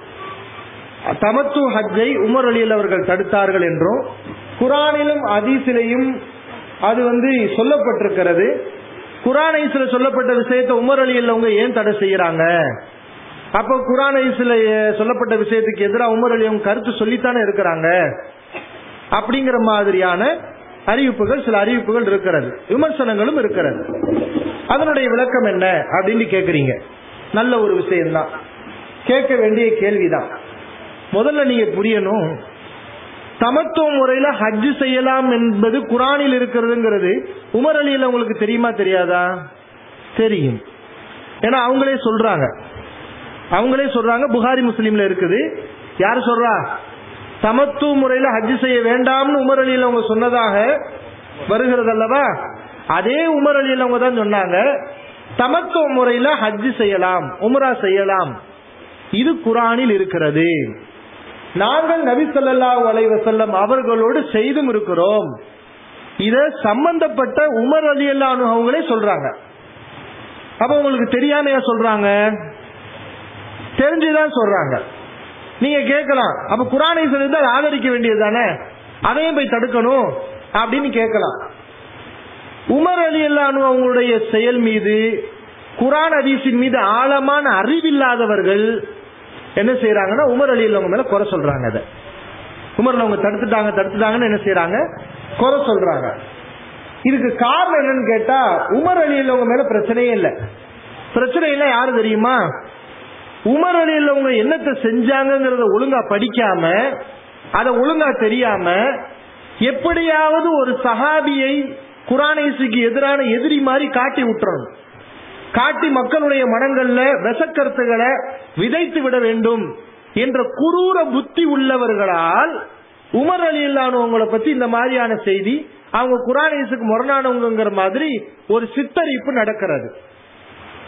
தமத்து ஹஜ்ஜை உமர் அலியல் அவர்கள் தடுத்தார்கள் என்றும் குரானிலும் அதீசிலையும் அது வந்து சொல்லப்பட்டிருக்கிறது குரான் ஐஸ்ல சொல்லப்பட்ட விஷயத்தை உமர் அலியல் அவங்க ஏன் தடை செய்யறாங்க அப்ப குரான் ஐஸ்ல சொல்லப்பட்ட விஷயத்துக்கு எதிராக உமர் அலி அவங்க கருத்து சொல்லித்தானே இருக்கிறாங்க அப்படிங்கிற மாதிரியான அறிவிப்புகள் சில அறிவிப்புகள் இருக்கிறது விமர்சனங்களும் இருக்கிறது அதனுடைய விளக்கம் என்ன அப்படின்னு கேக்குறீங்க நல்ல ஒரு விஷயம்தான் கேட்க வேண்டிய கேள்விதான் முதல்ல நீங்க புரியணும் சமத்துவ முறையில ஹஜ் செய்யலாம் என்பது குரானில் இருக்கிறதுங்கிறது உமர் அலியில உங்களுக்கு தெரியுமா தெரியாதா தெரியும் ஏன்னா அவங்களே சொல்றாங்க அவங்களே சொல்றாங்க புகாரி முஸ்லீம்ல இருக்குது யார் சொல்றா சமத்துவ முறையில ஹஜ் செய்ய வேண்டாம்னு உமர் அலியில அவங்க சொன்னதாக வருகிறது அல்லவா அதே உமர் அலியில அவங்க தான் சொன்னாங்க சமத்துவ முறையில ஹஜ் செய்யலாம் உம்ரா செய்யலாம் இது குரானில் இருக்கிறது நாங்கள் நபி ஸல்லல்லாஹு அலைஹி வஸல்லம் அவர்களோடு செய்தும் இருக்கிறோம் இத சம்பந்தப்பட்ட உமர் அலி அல்லாஹ் அவங்களே சொல்றாங்க அப்ப உங்களுக்கு தெரியாமையா சொல்றாங்க தெரிஞ்சுதான் சொல்றாங்க நீங்க கேட்கலாம் அப்ப குரானை சொல்லிட்டு அதை ஆதரிக்க வேண்டியது தானே அதையும் போய் தடுக்கணும் அப்படின்னு கேட்கலாம் உமர் அலி அல்லானு அவங்களுடைய செயல் மீது குரான் ஹதீஸின் மீது ஆழமான அறிவில்லாதவர்கள் என்ன செய்யறாங்கன்னா உமர் அலி அவங்க மேல குறை சொல்றாங்க அதை உமர் அவங்க தடுத்துட்டாங்க தடுத்துட்டாங்கன்னு என்ன செய்யறாங்க குறை சொல்றாங்க இதுக்கு காரணம் என்னன்னு கேட்டா உமர் அலி அவங்க மேல பிரச்சனையே இல்லை பிரச்சனை இல்லை யாரு தெரியுமா உமர் அலி அவங்க என்னத்தை செஞ்சாங்கங்கிறத ஒழுங்கா படிக்காம அதை ஒழுங்கா தெரியாம எப்படியாவது ஒரு சஹாபியை குரானேசுக்கு எதிரான எதிரி மாதிரி காட்டி விட்டுறணும் காட்டி மக்களுடைய மனங்கள்ல விசக்கருத்துகளை விதைத்து விட வேண்டும் என்ற குரூர புத்தி உள்ளவர்களால் உமர் அலி இல்லானவங்களை பத்தி இந்த மாதிரியான செய்தி அவங்க குரானேசுக்கு முரணானவங்கிற மாதிரி ஒரு சித்தரிப்பு நடக்கிறது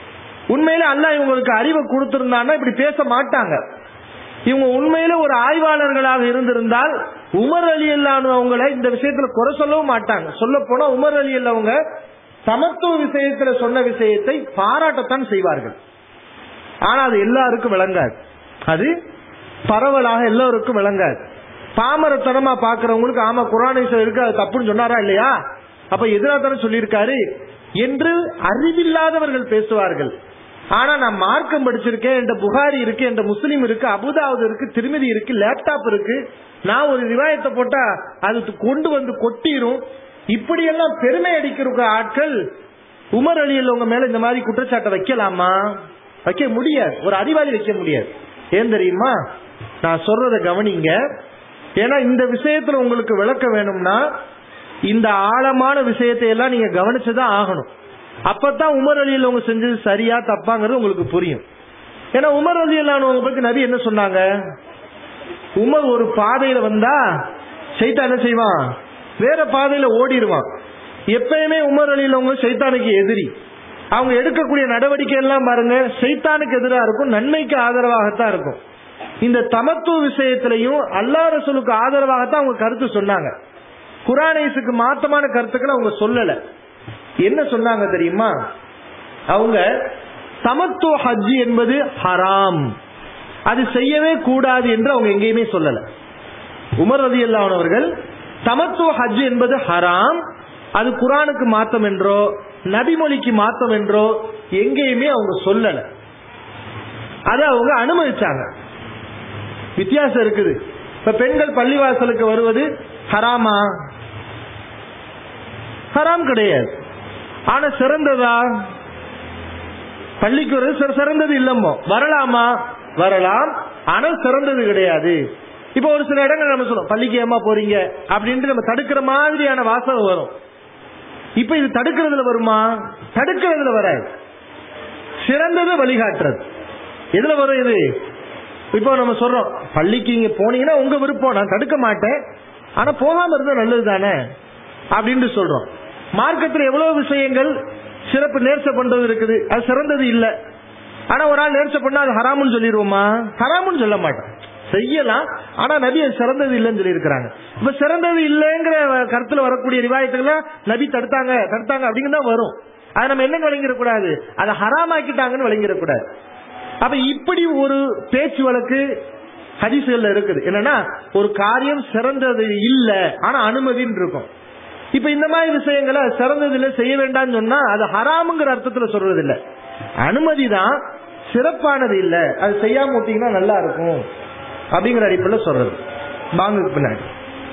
உண்மையில அல்லாஹ் இவங்களுக்கு அறிவை கொடுத்திருந்தான்னா இப்படி பேச மாட்டாங்க இவங்க உண்மையில ஒரு ஆய்வாளர்களாக இருந்திருந்தால் உமர் அலி அவங்கள இந்த விஷயத்துல குறை சொல்லவும் மாட்டாங்க சொல்ல போனா உமர் அலி அவங்க சமத்துவ விஷயத்துல சொன்ன விஷயத்தை பாராட்டத்தான் செய்வார்கள் ஆனா அது எல்லாருக்கும் விளங்காது அது பரவலாக எல்லோருக்கும் விளங்காது பாமரத்தனமா பாக்குறவங்களுக்கு ஆமா குரானேஸ்வர் இருக்கு அது தப்புன்னு சொன்னாரா இல்லையா அப்ப எதிராக தானே சொல்லியிருக்காரு என்று அறிவில்லாதவர்கள் பேசுவார்கள் ஆனா நான் மார்க்கம் படிச்சிருக்கேன் என்ற புகாரி இருக்கு என்ற முஸ்லீம் இருக்கு அபுதாவுது இருக்கு திருமதி இருக்கு லேப்டாப் இருக்கு நான் ஒரு ரிவாயத்தை போட்டா அது கொண்டு வந்து கொட்டிரும் இப்படியெல்லாம் பெருமை அடிக்கிற ஆட்கள் உமர் அலி உங்க மேல இந்த மாதிரி குற்றச்சாட்டை வைக்கலாமா வைக்க முடியாது ஒரு அறிவாளி வைக்க முடியாது ஏன் தெரியுமா நான் சொல்றத கவனிங்க ஏன்னா இந்த விஷயத்துல உங்களுக்கு விளக்க வேணும்னா இந்த ஆழமான விஷயத்தை எல்லாம் நீங்க கவனிச்சுதான் ஆகணும் அப்பதான் உமர் அலியில் அவங்க செஞ்சது சரியா தப்பாங்கிறது உங்களுக்கு புரியும் ஏன்னா உமர் அலி அவங்க பத்தி நபி என்ன சொன்னாங்க உமர் ஒரு பாதையில வந்தா சைத்தான் என்ன செய்வான் வேற பாதையில ஓடிடுவான் எப்பயுமே உமர் அலியில் அவங்க சைத்தானுக்கு எதிரி அவங்க எடுக்கக்கூடிய நடவடிக்கை எல்லாம் பாருங்க சைத்தானுக்கு எதிராக இருக்கும் நன்மைக்கு ஆதரவாகத்தான் இருக்கும் இந்த தமத்துவ விஷயத்திலையும் அல்லா ரசூலுக்கு ஆதரவாகத்தான் அவங்க கருத்து சொன்னாங்க குரானேசுக்கு மாத்தமான கருத்துக்களை அவங்க சொல்லல என்ன சொன்னாங்க தெரியுமா அவங்க சமத்துவ ஹஜ் என்பது ஹராம் அது செய்யவே கூடாது என்று அவங்க எங்கேயுமே சொல்லல உமர் ரதி அவர்கள் சமத்துவ ஹஜ் என்பது ஹராம் அது குரானுக்கு மாத்தம் என்றோ நபிமொழிக்கு மாத்தம் என்றோ எங்கேயுமே அவங்க சொல்லல அதை அவங்க அனுமதிச்சாங்க வித்தியாசம் இருக்குது இப்ப பெண்கள் பள்ளிவாசலுக்கு வருவது ஹராமா ஹராம் கிடையாது ஆனா சிறந்ததா பள்ளிக்கு வருது சிறந்தது இல்லமோ வரலாமா வரலாம் ஆனா சிறந்தது கிடையாது இப்ப ஒரு சில இடங்கள் நம்ம சொல்லுவோம் பள்ளிக்கு ஏமா போறீங்க அப்படின்ட்டு நம்ம தடுக்கிற மாதிரியான வாசகம் வரும் இப்ப இது தடுக்கிறதுல வருமா தடுக்கிறதுல வராது சிறந்தது வழிகாட்டுறது எதுல வரும் இது இப்போ நம்ம சொல்றோம் பள்ளிக்கு இங்க போனீங்கன்னா உங்க விருப்பம் நான் தடுக்க மாட்டேன் ஆனா போகாம இருந்தா நல்லது தானே அப்படின்னு சொல்றோம் மார்க்கத்தில் எவ்வளவு விஷயங்கள் சிறப்பு நேர்ச்ச பண்றது இருக்குது அது சிறந்தது இல்ல ஆனா ஒரு ஆள் நேர்ச்ச பண்ணா அது ஹராமுன்னு சொல்லிடுவோமா ஹராமுன்னு சொல்ல மாட்டோம் செய்யலாம் ஆனா நபி அது சிறந்தது இல்லைன்னு சொல்லி இருக்கிறாங்க இப்ப சிறந்தது இல்லைங்கிற கருத்துல வரக்கூடிய ரிவாயத்துகளை நபி தடுத்தாங்க தடுத்தாங்க அப்படிங்கிறது தான் வரும் அதை நம்ம என்ன விளங்கிடக்கூடாது அதை ஹராமாக்கிட்டாங்கன்னு விளங்கிடக்கூடாது அப்ப இப்படி ஒரு பேச்சு வழக்கு ஹரிசுகள்ல இருக்குது என்னன்னா ஒரு காரியம் சிறந்தது இல்ல ஆனா அனுமதின்னு இருக்கும் இப்ப இந்த மாதிரி விஷயங்களை சிறந்தது இல்ல செய்ய வேண்டாம்னு சொன்னா அது ஹராமுங்கிற அர்த்தத்துல சொல்றது இல்ல அனுமதி தான் சிறப்பானது இல்ல அது செய்யாம விட்டீங்கன்னா நல்லா இருக்கும் அப்படிங்கிற அடிப்படையில் சொல்றது பாங்குக்கு பின்னாடி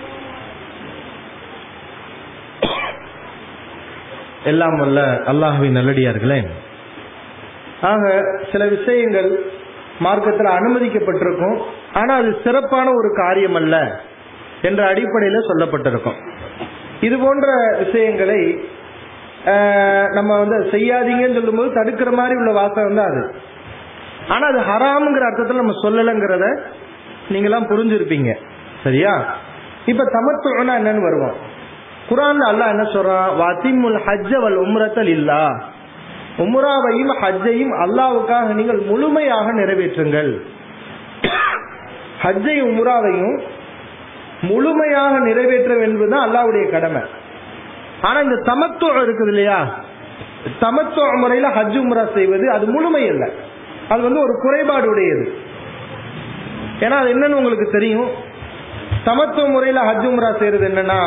எல்லாம் வல்ல அல்லாஹுவின் நல்லடியார்களே ஆக சில விஷயங்கள் மார்க்கத்தில் அனுமதிக்கப்பட்டிருக்கும் ஆனா அது சிறப்பான ஒரு காரியம் அல்ல என்ற அடிப்படையில் சொல்லப்பட்டிருக்கும் இது போன்ற விஷயங்களை நம்ம வந்து செய்யாதீங்கன்னு சொல்லும்போது தடுக்கிற மாதிரி உள்ள வாசகம் தான் அது ஆனா அது ஹராம்ங்கிற அர்த்தத்தில் நம்ம சொல்லலைங்கிறத நீங்களாம் புரிஞ்சிருப்பீங்க சரியா இப்ப தமத்துவனா என்னன்னு வருவோம் குரான் அல்லாஹ் என்ன சொல்றான் வத்திமுல் ஹஜ்ஜ வல் உம்ரத்தல் இல்லா உம்ராவையும் ஹஜ்ஜையும் அல்லாவுக்காக நீங்கள் முழுமையாக நிறைவேற்றுங்கள் ஹஜ்ஜையும் உம்ராவையும் முழுமையாக நிறைவேற்ற என்பதுதான் அல்லாவுடைய கடமை ஆனா இந்த தமத்துவம் இருக்குது இல்லையா தமத்துவ முறையில ஹஜ் உம்ரா செய்வது அது முழுமை இல்லை அது வந்து ஒரு குறைபாடு உடையது ஏன்னா அது என்னன்னு உங்களுக்கு தெரியும் சமத்துவ முறையில ஹஜ் உம்ரா செய்யறது என்னன்னா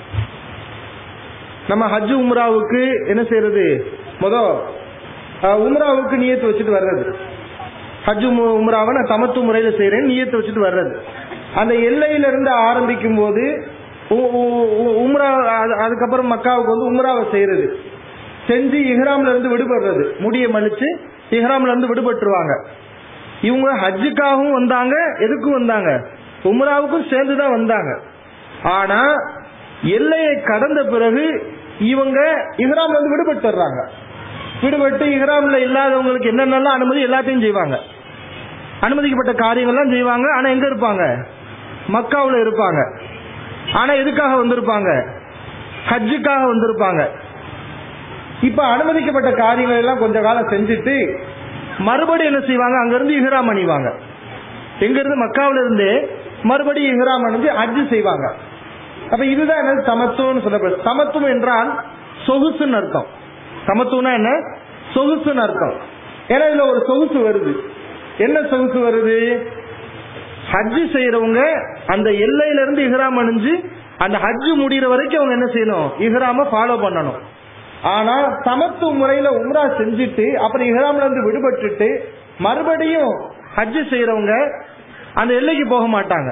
நம்ம ஹஜ் உம்ராவுக்கு என்ன செய்யறது முத உம்ராவுக்கு நியத்து வச்சுட்டு வர்றது ஹஜ் உம்ராவை நான் சமத்துவ முறையில செய்யறேன் நியத்தை வச்சுட்டு வர்றது அந்த எல்லையில இருந்து ஆரம்பிக்கும் போது உம்ரா அதுக்கப்புறம் மக்காவுக்கு வந்து உம்ராவை செய்யறது செஞ்சு இஹ்ராம்ல இருந்து விடுபடுறது முடிய மன்னிச்சு இஹ்ராம்ல இருந்து விடுபட்டுருவாங்க இவங்க ஹஜ்ஜுக்காகவும் வந்தாங்க எதுக்கும் வந்தாங்க உம்ராவுக்கும் சேர்ந்துதான் வந்தாங்க ஆனா எல்லையை கடந்த பிறகு இவங்க இஹ்ராம்ல இருந்து விடுபட்டுறாங்க விடுபட்டு இஹ்ராம்ல இல்லாதவங்களுக்கு என்னென்னலாம் அனுமதி எல்லாத்தையும் செய்வாங்க அனுமதிக்கப்பட்ட காரியங்கள்லாம் செய்வாங்க ஆனா எங்க இருப்பாங்க மக்காவுல இருப்பாங்க ஆனா எதுக்காக வந்திருப்பாங்க ஹஜ்ஜுக்காக வந்திருப்பாங்க இப்ப அனுமதிக்கப்பட்ட காரியங்கள் எல்லாம் கொஞ்ச காலம் செஞ்சுட்டு மறுபடியும் என்ன செய்வாங்க அங்கிருந்து இஹ்ராம் அணிவாங்க எங்க இருந்து மக்காவில இருந்து மறுபடியும் இஹ்ராம் அணிஞ்சு ஹஜ்ஜு செய்வாங்க அப்ப இதுதான் என்னது சமத்துவம்னு சொல்லப்படுது சமத்துவம் என்றால் சொகுசுன்னு அர்த்தம் சமத்துவம்னா என்ன சொகுசுன்னு அர்த்தம் ஏன்னா இதுல ஒரு சொகுசு வருது என்ன சொகுசு வருது ஹஜ்ஜு செய்யறவங்க அந்த எல்லையில இருந்து இஹ்ராம் அணிஞ்சு அந்த ஹஜ்ஜு முடிகிற வரைக்கும் அவங்க என்ன செய்யணும் இஹ்ராம ஃபாலோ பண்ணணும் ஆனா சமத்துவ முறையில உம்ரா செஞ்சுட்டு அப்புறம் இஹ்ராம்ல இருந்து விடுபட்டுட்டு மறுபடியும் ஹஜ்ஜு செய்யறவங்க அந்த எல்லைக்கு போக மாட்டாங்க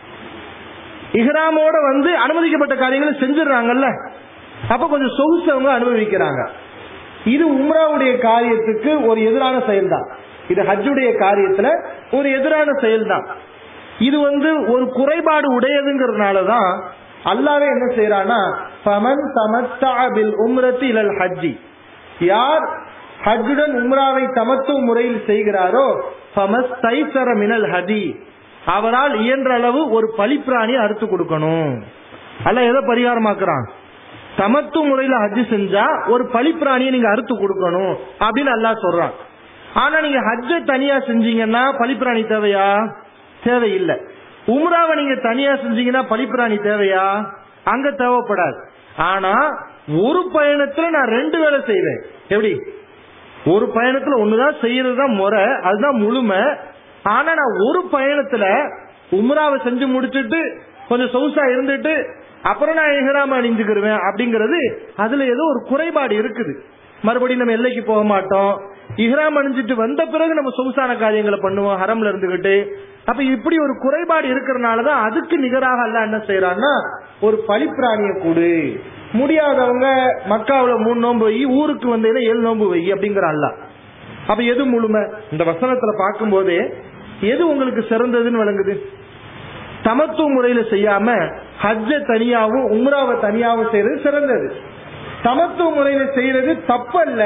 இஹ்ராமோட வந்து அனுமதிக்கப்பட்ட காரியங்களை செஞ்சிடறாங்கல்ல அப்ப கொஞ்சம் சொகுசு அவங்க அனுபவிக்கிறாங்க இது உம்ராவுடைய காரியத்துக்கு ஒரு எதிரான செயல்தான் இது ஹஜ்ஜுடைய காரியத்துல ஒரு எதிரான செயல்தான் இது வந்து ஒரு குறைபாடு உடையதுங்கிறதுனாலதான் அல்லாவே என்ன செய்யறான்னா ஃபமன் தமத்தா பில் உம்ரத்தி இலல் ஹஜ்ஜி யார் ஹஜ்ஜுடன் உம்ராவை தமத்துவ முறையில் செய்கிறாரோ ஃபமஸ் தைசர மினல் ஹதி அவரால் இயன்ற அளவு ஒரு பலிப்பிராணியை அறுத்து கொடுக்கணும் அல்ல எதை பரிகாரமாக்குறான் தமத்து முறையில ஹஜ்ஜு செஞ்சா ஒரு பலிப்பிராணியை நீங்க அறுத்து கொடுக்கணும் அப்படின்னு அல்லாஹ் சொல்றான் ஆனா நீங்க ஹஜ்ஜ தனியா செஞ்சீங்கன்னா பலிப்பிராணி தேவையா தேவையில்லை உம்ராவை நீங்க தனியா செஞ்சீங்கன்னா பலிப்பிராணி தேவையா அங்க தேவைப்படாது ஆனா ஒரு பயணத்துல நான் ரெண்டு வேலை செய்வேன் எப்படி ஒரு பயணத்துல ஒண்ணுதான் செய்யறது தான் முறை அதுதான் முழுமை ஆனா நான் ஒரு பயணத்துல உம்ராவை செஞ்சு முடிச்சிட்டு கொஞ்சம் சொகுசா இருந்துட்டு அப்புறம் நான் எஹராம அணிஞ்சுக்கிருவேன் அப்படிங்கறது அதுல ஏதோ ஒரு குறைபாடு இருக்குது மறுபடியும் நம்ம எல்லைக்கு போக மாட்டோம் இஹ்ராம் அணிஞ்சிட்டு வந்த பிறகு நம்ம சொகுசான காரியங்களை பண்ணுவோம் ஹரம்ல இருந்துகிட்டு அப்ப இப்படி ஒரு குறைபாடு இருக்கிறனாலதான் அதுக்கு நிகராக அல்ல என்ன செய்யறான்னா ஒரு பலிப்பிராணிய கூடு முடியாதவங்க மக்காவுல மூணு நோன்பு வை ஊருக்கு வந்தீங்கன்னா ஏழு நோன்பு வை அப்படிங்கிற அல்ல அப்ப எது முழுமை இந்த வசனத்துல பார்க்கும்போது எது உங்களுக்கு சிறந்ததுன்னு விளங்குது தமத்துவ முறையில செய்யாம ஹஜ்ஜ தனியாவும் உம்ராவை தனியாவும் செய்யறது சிறந்தது தமத்துவ முறையில செய்யறது தப்பல்ல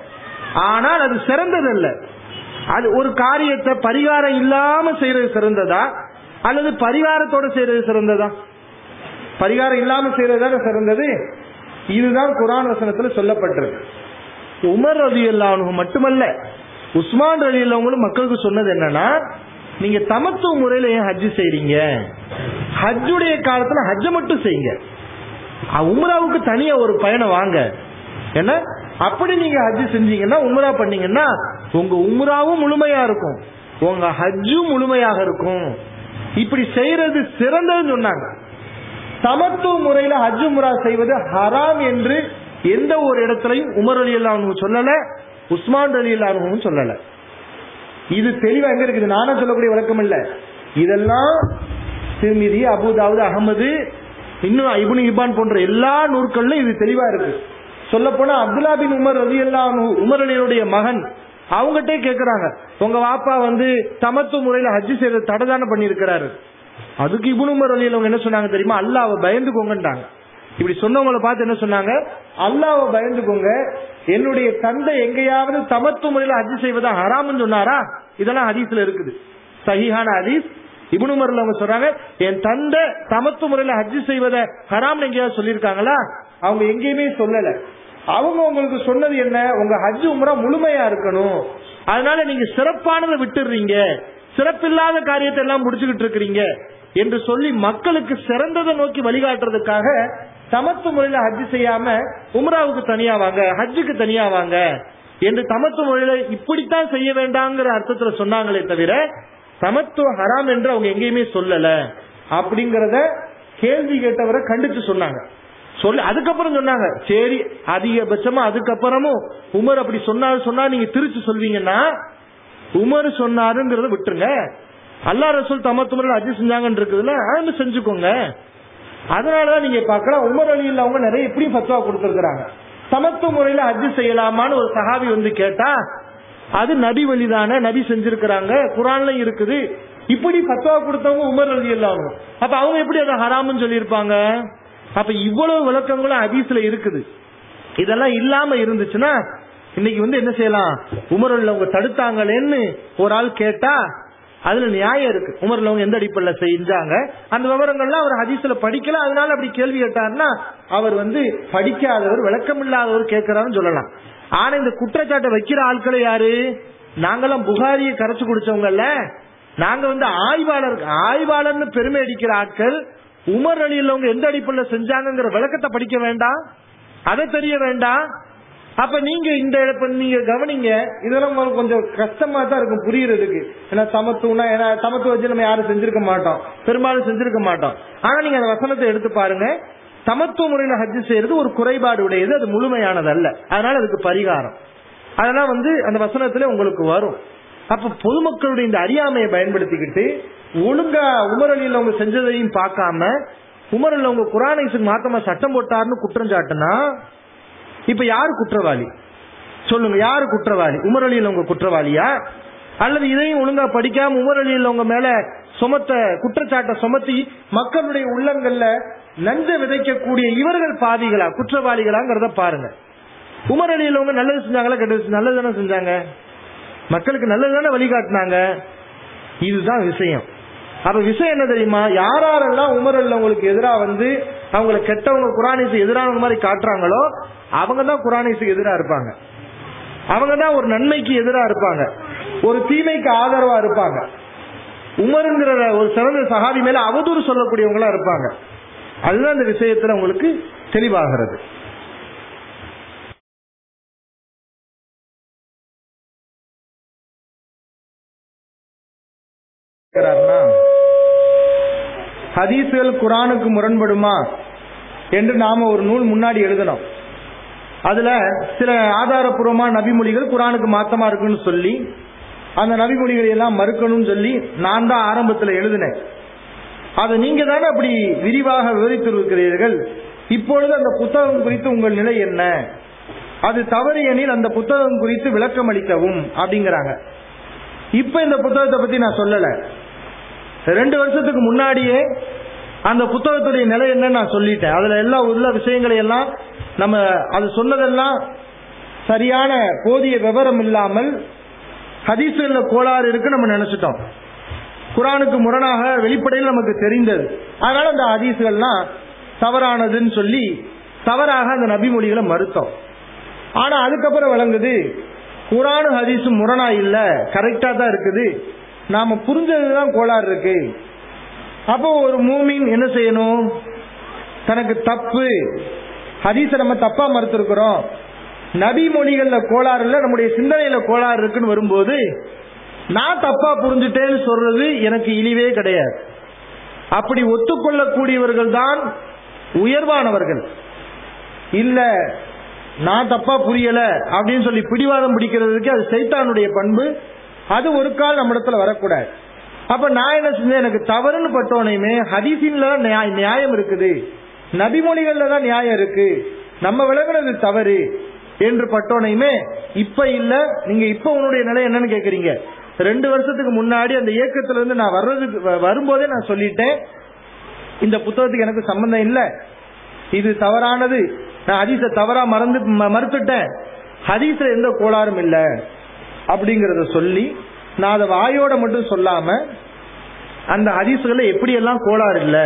ஆனால் அது சிறந்தது அல்ல அது ஒரு காரியத்தை பரிகாரம் இல்லாம செய்யறது சிறந்ததா அல்லது பரிகாரத்தோட செய்யறது சிறந்ததா பரிகாரம் இல்லாம செய்யறது சிறந்தது இதுதான் குரான் வசனத்துல சொல்லப்பட்டிருக்கு உமர் ரதி அல்லாஹ் மட்டுமல்ல உஸ்மான் ரதி அல்லாவங்களும் மக்களுக்கு சொன்னது என்னன்னா நீங்க தமத்துவ முறையில ஏன் ஹஜ்ஜு செய்றீங்க ஹஜ்ஜுடைய காலத்துல ஹஜ்ஜ மட்டும் செய்யுங்க அஹ் உம்ராவுக்கு தனியா ஒரு பயணம் வாங்க என்ன அப்படி நீங்க ஹஜ்ஜு செஞ்சீங்கன்னா உம்ரா பண்ணீங்கன்னா உங்க உம்ராவும் முழுமையா இருக்கும் உங்க ஹஜ்ஜும் முழுமையாக இருக்கும் இப்படி செய்யறது சிறந்ததுன்னு சொன்னாங்க சமத்துவ முறையில ஹஜ் உம்ரா செய்வது ஹராம் என்று எந்த ஒரு இடத்துலையும் உமர் அலி அல்லாஹ் சொல்லல உஸ்மான் அலி அல்லாஹ் சொல்லல இது தெளிவா எங்க இருக்குது நானும் சொல்லக்கூடிய விளக்கம் இல்ல இதெல்லாம் திருமிதி அபுதாவுது அகமது இன்னும் இபுனு இபான் போன்ற எல்லா நூற்கள்ல இது தெளிவா இருக்கு சொல்ல போனா அப்துல்லா பின் உமர் ரதி உமர் அலியனுடைய மகன் அவங்ககிட்டே கேக்குறாங்க உங்க வாப்பா வந்து தமத்துவ முறையில ஹஜ்ஜு செய்யறது தடைதானே பண்ணிருக்கிறாரு அதுக்கு இபுனு உமர் அலி அவங்க என்ன சொன்னாங்க தெரியுமா அல்லாவை பயந்துக்கோங்கன்றாங்க இப்படி சொன்னவங்கள பார்த்து என்ன சொன்னாங்க அல்லாவை பயந்துக்கோங்க என்னுடைய தந்தை எங்கேயாவது தமத்துவ முறையில ஹஜ் செய்வதா ஹராம்னு சொன்னாரா இதெல்லாம் ஹதீஸ்ல இருக்குது சஹிஹான ஹதீஸ் இபுனு உமர்ல அவங்க சொல்றாங்க என் தந்தை தமத்துவ முறையில ஹஜ் செய்வத ஹராம்னு எங்கேயாவது சொல்லியிருக்காங்களா அவங்க எங்கேயுமே சொல்லல அவங்க உங்களுக்கு சொன்னது என்ன உங்க ஹஜ் உம்ரா முழுமையா இருக்கணும் அதனால நீங்க சிறப்பானதை விட்டுடுறீங்க சிறப்பில்லாத காரியத்தை எல்லாம் முடிச்சுக்கிட்டு இருக்கிறீங்க என்று சொல்லி மக்களுக்கு சிறந்ததை நோக்கி வழிகாட்டுறதுக்காக தமத்து முறையில ஹஜ் செய்யாம உம்ராவுக்கு தனியா வாங்க ஹஜ்ஜுக்கு தனியா வாங்க என்று தமத்து முறையில இப்படித்தான் செய்ய வேண்டாங்கிற அர்த்தத்துல சொன்னாங்களே தவிர சமத்துவ ஹராம் என்று அவங்க எங்கேயுமே சொல்லல அப்படிங்கறத கேள்வி கேட்டவரை கண்டிச்சு சொன்னாங்க சொல்லி அதுக்கப்புறம் சொன்னாங்க சரி அதிகபட்சமா அதுக்கப்புறமும் உமர் அப்படி சொன்னாரு சொன்னா நீங்க திருச்சி சொல்வீங்கன்னா உமர் சொன்னாருங்கிறத விட்டுருங்க அல்லா ரசூல் தமத்து முறையில் அஜி செஞ்சாங்கன்னு இருக்குதுல்ல அது செஞ்சுக்கோங்க அதனாலதான் நீங்க பார்க்கலாம் உமர் அலி அவங்க நிறைய எப்படியும் பத்துவா கொடுத்திருக்கிறாங்க சமத்துவ முறையில ஹஜ்ஜு செய்யலாமான்னு ஒரு சஹாபி வந்து கேட்டா அது நபி வழிதானே நபி செஞ்சிருக்கிறாங்க குரான்ல இருக்குது இப்படி பத்துவா கொடுத்தவங்க உமர் அலி இல்லாம அப்ப அவங்க எப்படி அதை ஹராம்னு சொல்லியிருப்பாங்க அப்ப இவ்வளவு விளக்கங்களும் ஹதீஸ்ல இருக்குது இதெல்லாம் இல்லாம இருந்துச்சுன்னா இன்னைக்கு வந்து என்ன செய்யலாம் உமர் அலி அவங்க தடுத்தாங்களேன்னு ஒரு ஆள் கேட்டா அதுல நியாயம் இருக்கு உமர்ல அவங்க எந்த அடிப்படையில செஞ்சாங்க அந்த விவரங்கள்லாம் அவர் ஹதீஸ்ல படிக்கல அதனால அப்படி கேள்வி கேட்டாருன்னா அவர் வந்து படிக்காதவர் விளக்கம் இல்லாதவர் கேட்கிறாருன்னு சொல்லலாம் ஆனா இந்த குற்றச்சாட்டை வைக்கிற ஆட்களை யாரு நாங்கெல்லாம் புகாரியை கரைச்சு குடிச்சவங்கல்ல நாங்க வந்து ஆய்வாளர் ஆய்வாளர்னு பெருமை அடிக்கிற ஆட்கள் உமர் அலியில் அவங்க எந்த அடிப்படையில செஞ்சாங்கங்கிற விளக்கத்தை படிக்க வேண்டாம் அதை தெரிய வேண்டாம் அப்ப நீங்க இந்த இப்ப நீங்க கவனிங்க இதெல்லாம் உங்களுக்கு கொஞ்சம் கஷ்டமா தான் இருக்கும் புரியறதுக்கு ஏன்னா சமத்துவம்னா ஏன்னா சமத்துவ வச்சு நம்ம யாரும் செஞ்சிருக்க மாட்டோம் பெரும்பாலும் செஞ்சிருக்க மாட்டோம் ஆனா நீங்க அந்த வசனத்தை எடுத்து பாருங்க சமத்துவ முறையில ஹஜ் செய்யறது ஒரு குறைபாடு உடையது அது முழுமையானது அல்ல அதனால அதுக்கு பரிகாரம் அதெல்லாம் வந்து அந்த வசனத்துல உங்களுக்கு வரும் அப்ப பொதுமக்களுடைய இந்த அறியாமையை பயன்படுத்திக்கிட்டு ஒழுங்கா உமரலியில் அவங்க செஞ்சதையும் பார்க்காம உமரல் அவங்க குரானைசுக்கு மாத்தமா சட்டம் போட்டாருன்னு குற்றம் சாட்டுனா இப்ப யாரு குற்றவாளி சொல்லுங்க யாரு குற்றவாளி உமரலியில் அவங்க குற்றவாளியா அல்லது இதையும் ஒழுங்கா படிக்காம உமரலியில் அவங்க மேல சுமத்த குற்றச்சாட்டை சுமத்தி மக்களுடைய உள்ளங்கள்ல நஞ்ச விதைக்கக்கூடிய இவர்கள் பாவிகளா குற்றவாளிகளாங்கிறத பாருங்க உமர் அலியில் அவங்க நல்லது செஞ்சாங்களா கெட்டது நல்லது தானே செஞ்சாங்க மக்களுக்கு நல்லது தானே வழிகாட்டினாங்க இதுதான் விஷயம் அப்ப விஷயம் என்ன தெரியுமா யாரெல்லாம் உமர் அலி அவங்களுக்கு எதிராக வந்து அவங்கள கெட்டவங்க குரானிஸுக்கு எதிரான மாதிரி காட்டுறாங்களோ அவங்க தான் குரானிஸுக்கு எதிராக இருப்பாங்க அவங்க தான் ஒரு நன்மைக்கு எதிராக இருப்பாங்க ஒரு தீமைக்கு ஆதரவா இருப்பாங்க உமருங்கிற ஒரு சிறந்த சகாதி மேல அவதூறு சொல்லக்கூடியவங்களா இருப்பாங்க அதுதான் இந்த விஷயத்துல உங்களுக்கு தெளிவாகிறது இருக்கிறார்னா, ஹதீஸ்கள் குரானுக்கு முரண்படுமா என்று நாம ஒரு நூல் முன்னாடி எழுதணும் அதுல சில ஆதாரபூர்வமான நபிமொழிகள் குரானுக்கு மாத்தமா இருக்குன்னு சொல்லி அந்த நபிமொழிகளை எல்லாம் மறுக்கணும்னு சொல்லி நான் தான் ஆரம்பத்தில் எழுதினேன் அதை நீங்க தானே அப்படி விரிவாக விவரித்திருக்கிறீர்கள் இப்பொழுது அந்த புத்தகம் குறித்து உங்கள் நிலை என்ன அது தவறு எனில் அந்த புத்தகம் குறித்து விளக்கம் அளிக்கவும் அப்படிங்கிறாங்க இப்ப இந்த புத்தகத்தை பத்தி நான் சொல்லல ரெண்டு வருஷத்துக்கு முன்னாடியே அந்த புத்தகத்துடைய நிலை என்னன்னு நான் சொல்லிட்டேன் அதுல எல்லாம் உள்ள விஷயங்களை எல்லாம் நம்ம அது சொன்னதெல்லாம் சரியான போதிய விவரம் இல்லாமல் ஹதீசுல கோளாறு இருக்கு நம்ம நினைச்சிட்டோம் குரானுக்கு முரணாக வெளிப்படையில் நமக்கு தெரிந்தது அதனால அந்த ஹதீசுகள்லாம் தவறானதுன்னு சொல்லி தவறாக அந்த நபிமொழிகளை மறுத்தோம் ஆனா அதுக்கப்புறம் விளங்குது குரானு ஹதீஸும் முரணா இல்ல கரெக்டா தான் இருக்குது நாம புரிஞ்சதுதான் கோளாறு இருக்கு அப்போ ஒரு மூமின் என்ன செய்யணும் தனக்கு தப்பு ஹதீஸ நம்ம தப்பா மறுத்திருக்கிறோம் நபி மொழிகள்ல கோளாறு இல்ல நம்முடைய சிந்தனையில கோளாறு இருக்குன்னு வரும்போது நான் தப்பா புரிஞ்சுட்டேன்னு சொல்றது எனக்கு இழிவே கிடையாது அப்படி ஒத்துக்கொள்ளக்கூடியவர்கள் தான் உயர்வானவர்கள் இல்ல நான் தப்பா புரியல அப்படின்னு சொல்லி பிடிவாதம் பிடிக்கிறதுக்கு அது சைத்தானுடைய பண்பு அது ஒரு கால் நம்ம இடத்துல வரக்கூடாது அப்ப நான் என்ன செஞ்சேன் எனக்கு தவறுன்னு பட்டோனையுமே ஹதீசின்ல தான் நியாய- நியாயம் இருக்குது நபிமொழிகள்ல தான் நியாயம் இருக்கு நம்ம விளங்குறது தவறு என்று பட்டோனையுமே இப்ப இல்ல நீங்க இப்ப உன்னுடைய நிலை என்னன்னு கேக்குறீங்க ரெண்டு வருஷத்துக்கு முன்னாடி அந்த இயக்கத்துல இருந்து நான் வர்றதுக்கு வ- வரும்போதே நான் சொல்லிட்டேன் இந்த புத்தகத்துக்கு எனக்கு சம்பந்தம் இல்ல இது தவறானது நான் ஹதீஸ தவறா மறந்து ம- மறுத்துட்டேன் ஹதீஸ்ல எந்த கோளாறும் இல்ல அப்படிங்கறத சொல்லி நான் அதை வாயோட மட்டும் சொல்லாம அந்த ஹதீஸ்கள்ல எப்படி எல்லாம் கோளாறு இல்ல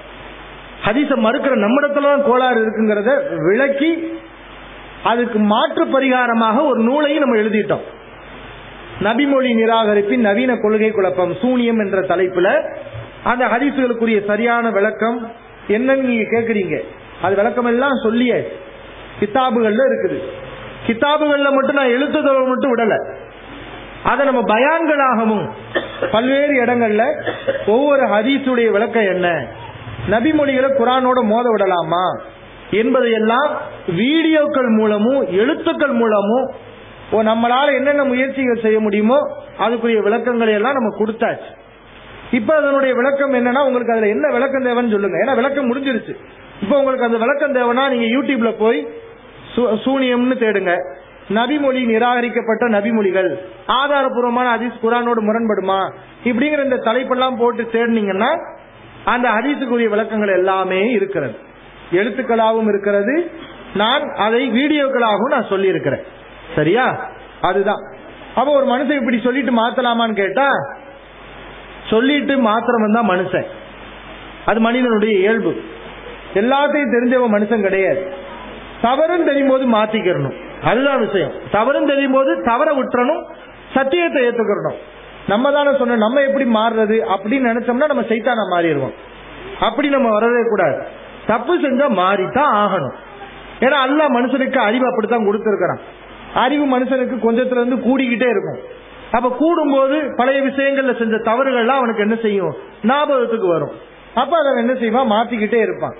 ஹதீஸ மறுக்கிற நம்மிடத்துல தான் கோளாறு இருக்குங்கிறத விளக்கி அதுக்கு மாற்று பரிகாரமாக ஒரு நூலையும் நம்ம எழுதிட்டோம் நபிமொழி நிராகரிப்பின் நவீன கொள்கை குழப்பம் சூனியம் என்ற தலைப்புல அந்த ஹதீசுகளுக்குரிய சரியான விளக்கம் என்னன்னு நீங்க கேக்குறீங்க அது விளக்கம் எல்லாம் சொல்லிய கிதாபுகள்ல இருக்குது கிதாபுகள்ல மட்டும் நான் எழுத்துதல் மட்டும் விடல அதை நம்ம பயான்களாகவும் பல்வேறு இடங்கள்ல ஒவ்வொரு ஹதீஸுடைய விளக்கம் என்ன நபிமொழிகளை குரானோட மோத விடலாமா என்பதையெல்லாம் வீடியோக்கள் மூலமும் எழுத்துக்கள் மூலமும் ஓ, நம்மளால என்னென்ன முயற்சிகள் செய்ய முடியுமோ அதுக்குரிய விளக்கங்களை எல்லாம் நம்ம கொடுத்தாச்சு இப்ப அதனுடைய விளக்கம் என்னன்னா உங்களுக்கு அதுல என்ன விளக்கம் தேவைன்னு சொல்லுங்க ஏன்னா விளக்கம் முடிஞ்சிருச்சு இப்ப உங்களுக்கு அந்த விளக்கம் தேவைன்னா நீங்க யூடியூப்ல போய் சூ- சூனியம்னு தேடுங்க நபிமொழி நிராகரிக்கப்பட்ட நபிமொழிகள் ஆதாரபூர்வமான ஹதீஸ் குரானோடு முரண்படுமா இப்படிங்கிற இந்த தலைப்பெல்லாம் போட்டு தேடினீங்கன்னா அந்த ஹதீஸுக்குரிய விளக்கங்கள் எல்லாமே இருக்கிறது எழுத்துக்களாகவும் இருக்கிறது நான் அதை வீடியோக்களாகவும் நான் சொல்லி இருக்கிறேன் சரியா அதுதான் அப்ப ஒரு மனுஷன் இப்படி சொல்லிட்டு மாத்தலாமான்னு கேட்டா சொல்லிட்டு மாத்திரம் தான் மனுஷன் அது மனிதனுடைய இயல்பு எல்லாத்தையும் தெரிஞ்சவன் மனுஷன் கிடையாது தவறுன்னு தெரியும் போது மாத்திக்கிறணும் அதுதான் விஷயம் தவறுன்னு தெரியும் போது தவற விட்டுறணும் சத்தியத்தை ஏத்துக்கிறணும் நம்ம தானே சொன்ன நம்ம எப்படி மாறுறது அப்படின்னு நினைச்சோம்னா நம்ம சைத்தானா மாறிடுவோம் அப்படி நம்ம வரவே கூடாது தப்பு செஞ்சா மாறித்தான் ஆகணும் ஏன்னா அல்லா மனுஷனுக்கு அறிவு அப்படித்தான் கொடுத்திருக்கிறான் அறிவு மனுஷனுக்கு கொஞ்சத்துல இருந்து கூடிக்கிட்டே இருக்கும் அப்ப கூடும்போது பழைய விஷயங்கள்ல செஞ்ச தவறுகள்லாம் அவனுக்கு என்ன செய்யும் ஞாபகத்துக்கு வரும் அப்ப அதை என்ன செய்வான் மாத்திக்கிட்டே இருப்பான்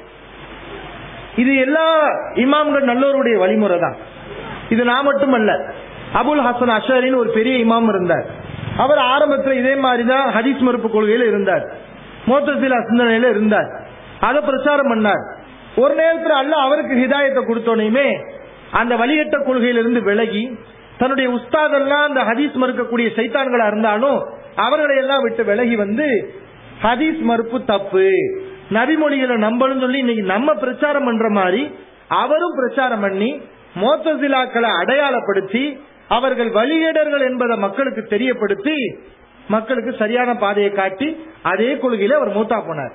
இது எல்லா இமாம்கள் நல்லோருடைய வழிமுறை தான் இது நான் மட்டுமல்ல அபுல் ஹசன் அஷரின்னு ஒரு பெரிய இமாம் இருந்தார் அவர் ஆரம்பத்தில் இதே மாதிரி தான் ஹதீஸ் மறுப்பு கொள்கையில இருந்தார் மோத்தசிலா சிந்தனையில இருந்தார் அதை பிரச்சாரம் பண்ணார் ஒரு நேரத்தில் அல்ல அவருக்கு ஹிதாயத்தை கொடுத்தோனையுமே அந்த வழிகட்ட கொள்கையிலிருந்து விலகி தன்னுடைய உஸ்தாதெல்லாம் அந்த ஹதீஸ் மறுக்கக்கூடிய சைத்தான்களா இருந்தாலும் அவர்களை எல்லாம் விட்டு விலகி வந்து ஹதீஸ் மறுப்பு தப்பு நபிமொழிகளை நம்பணும் சொல்லி இன்னைக்கு நம்ம பிரச்சாரம் பண்ற மாதிரி அவரும் பிரச்சாரம் பண்ணி மோத்தசிலாக்களை அடையாளப்படுத்தி அவர்கள் வழிகேடர்கள் என்பதை மக்களுக்கு தெரியப்படுத்தி மக்களுக்கு சரியான பாதையை காட்டி அதே கொள்கையில அவர் மூத்தா போனார்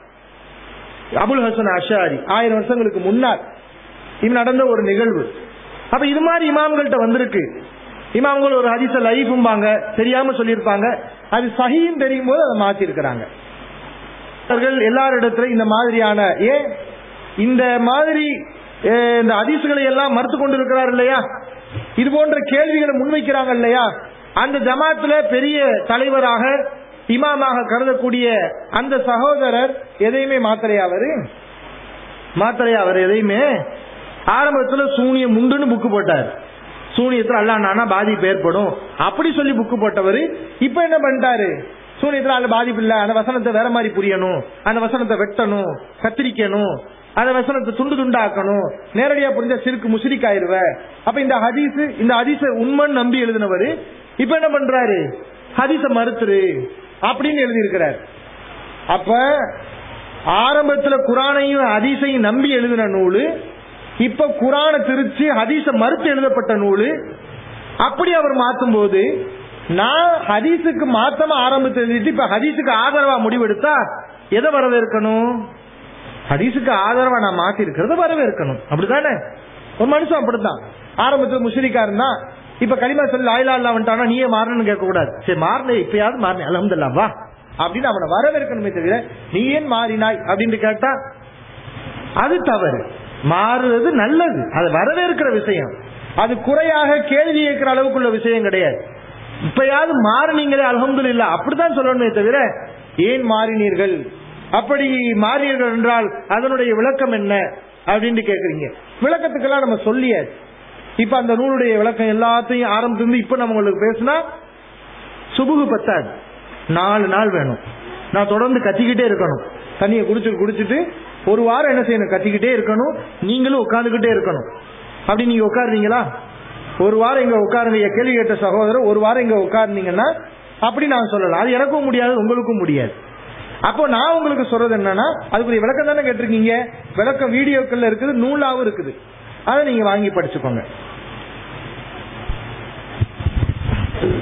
அபுல் ஹசன் அஷாரி ஆயிரம் வருஷங்களுக்கு முன்னால் இது நடந்த ஒரு நிகழ்வு அப்ப இது மாதிரி இமாம்கள்ட்ட வந்திருக்கு இமாம்கள் ஒரு ஹதீஸ லைஃபும்பாங்க தெரியாம சொல்லியிருப்பாங்க அது சஹின்னு தெரியும் போது அதை மாத்தி இருக்கிறாங்க அவர்கள் எல்லாரிடத்துல இந்த மாதிரியான ஏன் இந்த மாதிரி அஹ், இந்த ஹதீசுகளை எல்லாம் மறுத்து கொண்டு இருக்கிறார் இல்லையா இது போன்ற கேள்விகளை முன்வைக்கிறாங்க இல்லையா அந்த ஜமாத்துல பெரிய தலைவராக இமாமாக கருதக்கூடிய அந்த சகோதரர் எதையுமே மாத்திரையா அவரு மாத்திரையா அவர் எதையுமே ஆரம்பத்துல சூனியம் உண்டுன்னு புக்கு போட்டார் சூனியத்துல அல்லா நானா பாதிப்பு ஏற்படும் அப்படி சொல்லி புக்கு போட்டவர் இப்ப என்ன பண்ணிட்டாரு சூனியத்துல அல்ல பாதிப்பு இல்ல அந்த வசனத்தை வேற மாதிரி புரியணும் அந்த வசனத்தை வெட்டணும் கத்திரிக்கணும் அந்த வசனத்தை துண்டு துண்டாக்கணும் நேரடியா புரிஞ்ச சிறுக்கு முசிரிக் ஆயிருவ அப்ப இந்த ஹதீஸ் இந்த ஹதீஸ உண்மைன்னு நம்பி எழுதினவர் இப்ப என்ன பண்றாரு ஹதீஸ மறுத்துரு அப்படின்னு எழுதியிருக்கிறார் அப்ப ஆரம்பத்துல குரானையும் ஹதீஸையும் நம்பி எழுதின நூலு இப்ப குரான திருச்சி ஹதீஸ மறுத்து எழுதப்பட்ட நூலு அப்படி அவர் மாத்தும் போது நான் ஹதீஸுக்கு மாத்தமா ஆரம்பித்து எழுதிட்டு இப்ப ஹதீஸுக்கு ஆதரவா முடிவெடுத்தா எதை வரவேற்கணும் ஹதீஸுக்கு ஆதரவா நான் மாத்தி இருக்கிறத வரவேற்கணும் அப்படிதானே ஒரு மனுஷன் அப்படித்தான் ஆரம்பத்துல முஷரிக்கா இருந்தா இப்ப களிமா சொல்லி ஆயிலா இல்லா வந்துட்டானா நீயே மாறணும்னு கேட்க கூடாது சரி மாறினே இப்பயாவது மாறினே அலமதுல்லா வா அப்படின்னு அவனை வரவேற்கணுமே தவிர நீ ஏன் மாறினாய் அப்படின்னு கேட்டா அது தவறு மாறுறது நல்லது அது வரவேற்கிற விஷயம் அது குறையாக கேள்வி கேட்கிற அளவுக்குள்ள விஷயம் கிடையாது இப்பயாவது மாறினீங்களே அலமது இல்ல அப்படித்தான் சொல்லணுமே தவிர ஏன் மாறினீர்கள் அப்படி மாறினீர்கள் என்றால் அதனுடைய விளக்கம் என்ன அப்படின்னு கேக்குறீங்க விளக்கத்துக்கெல்லாம் நம்ம சொல்லியாச்சு இப்ப அந்த நூலுடைய விளக்கம் எல்லாத்தையும் ஆரம்பித்து இப்ப நம்ம உங்களுக்கு பேசினா சுபுகு பத்தாது நாலு நாள் வேணும் நான் தொடர்ந்து கத்திக்கிட்டே இருக்கணும் தண்ணியை குடிச்சிட்டு குடிச்சிட்டு ஒரு வாரம் என்ன செய்யணும் கத்திக்கிட்டே இருக்கணும் நீங்களும் உட்காந்துக்கிட்டே இருக்கணும் அப்படி நீங்க உட்காருறீங்களா ஒரு வாரம் இங்க உட்காருங்க என் கேள்வி கேட்ட சகோதரர் ஒரு வாரம் இங்க உட்கார்ந்தீங்கன்னா அப்படி நான் சொல்லலாம் அது எனக்கும் முடியாது உங்களுக்கும் முடியாது அப்போ நான் உங்களுக்கு சொல்றது என்னன்னா அதுக்குரிய விளக்கம் தானே கேட்டிருக்கீங்க விளக்கம் வீடியோக்கள்ல இருக்குது நூலாவும் இருக்குது அதை நீங்க வாங்கி படிச்சுக்கோங்க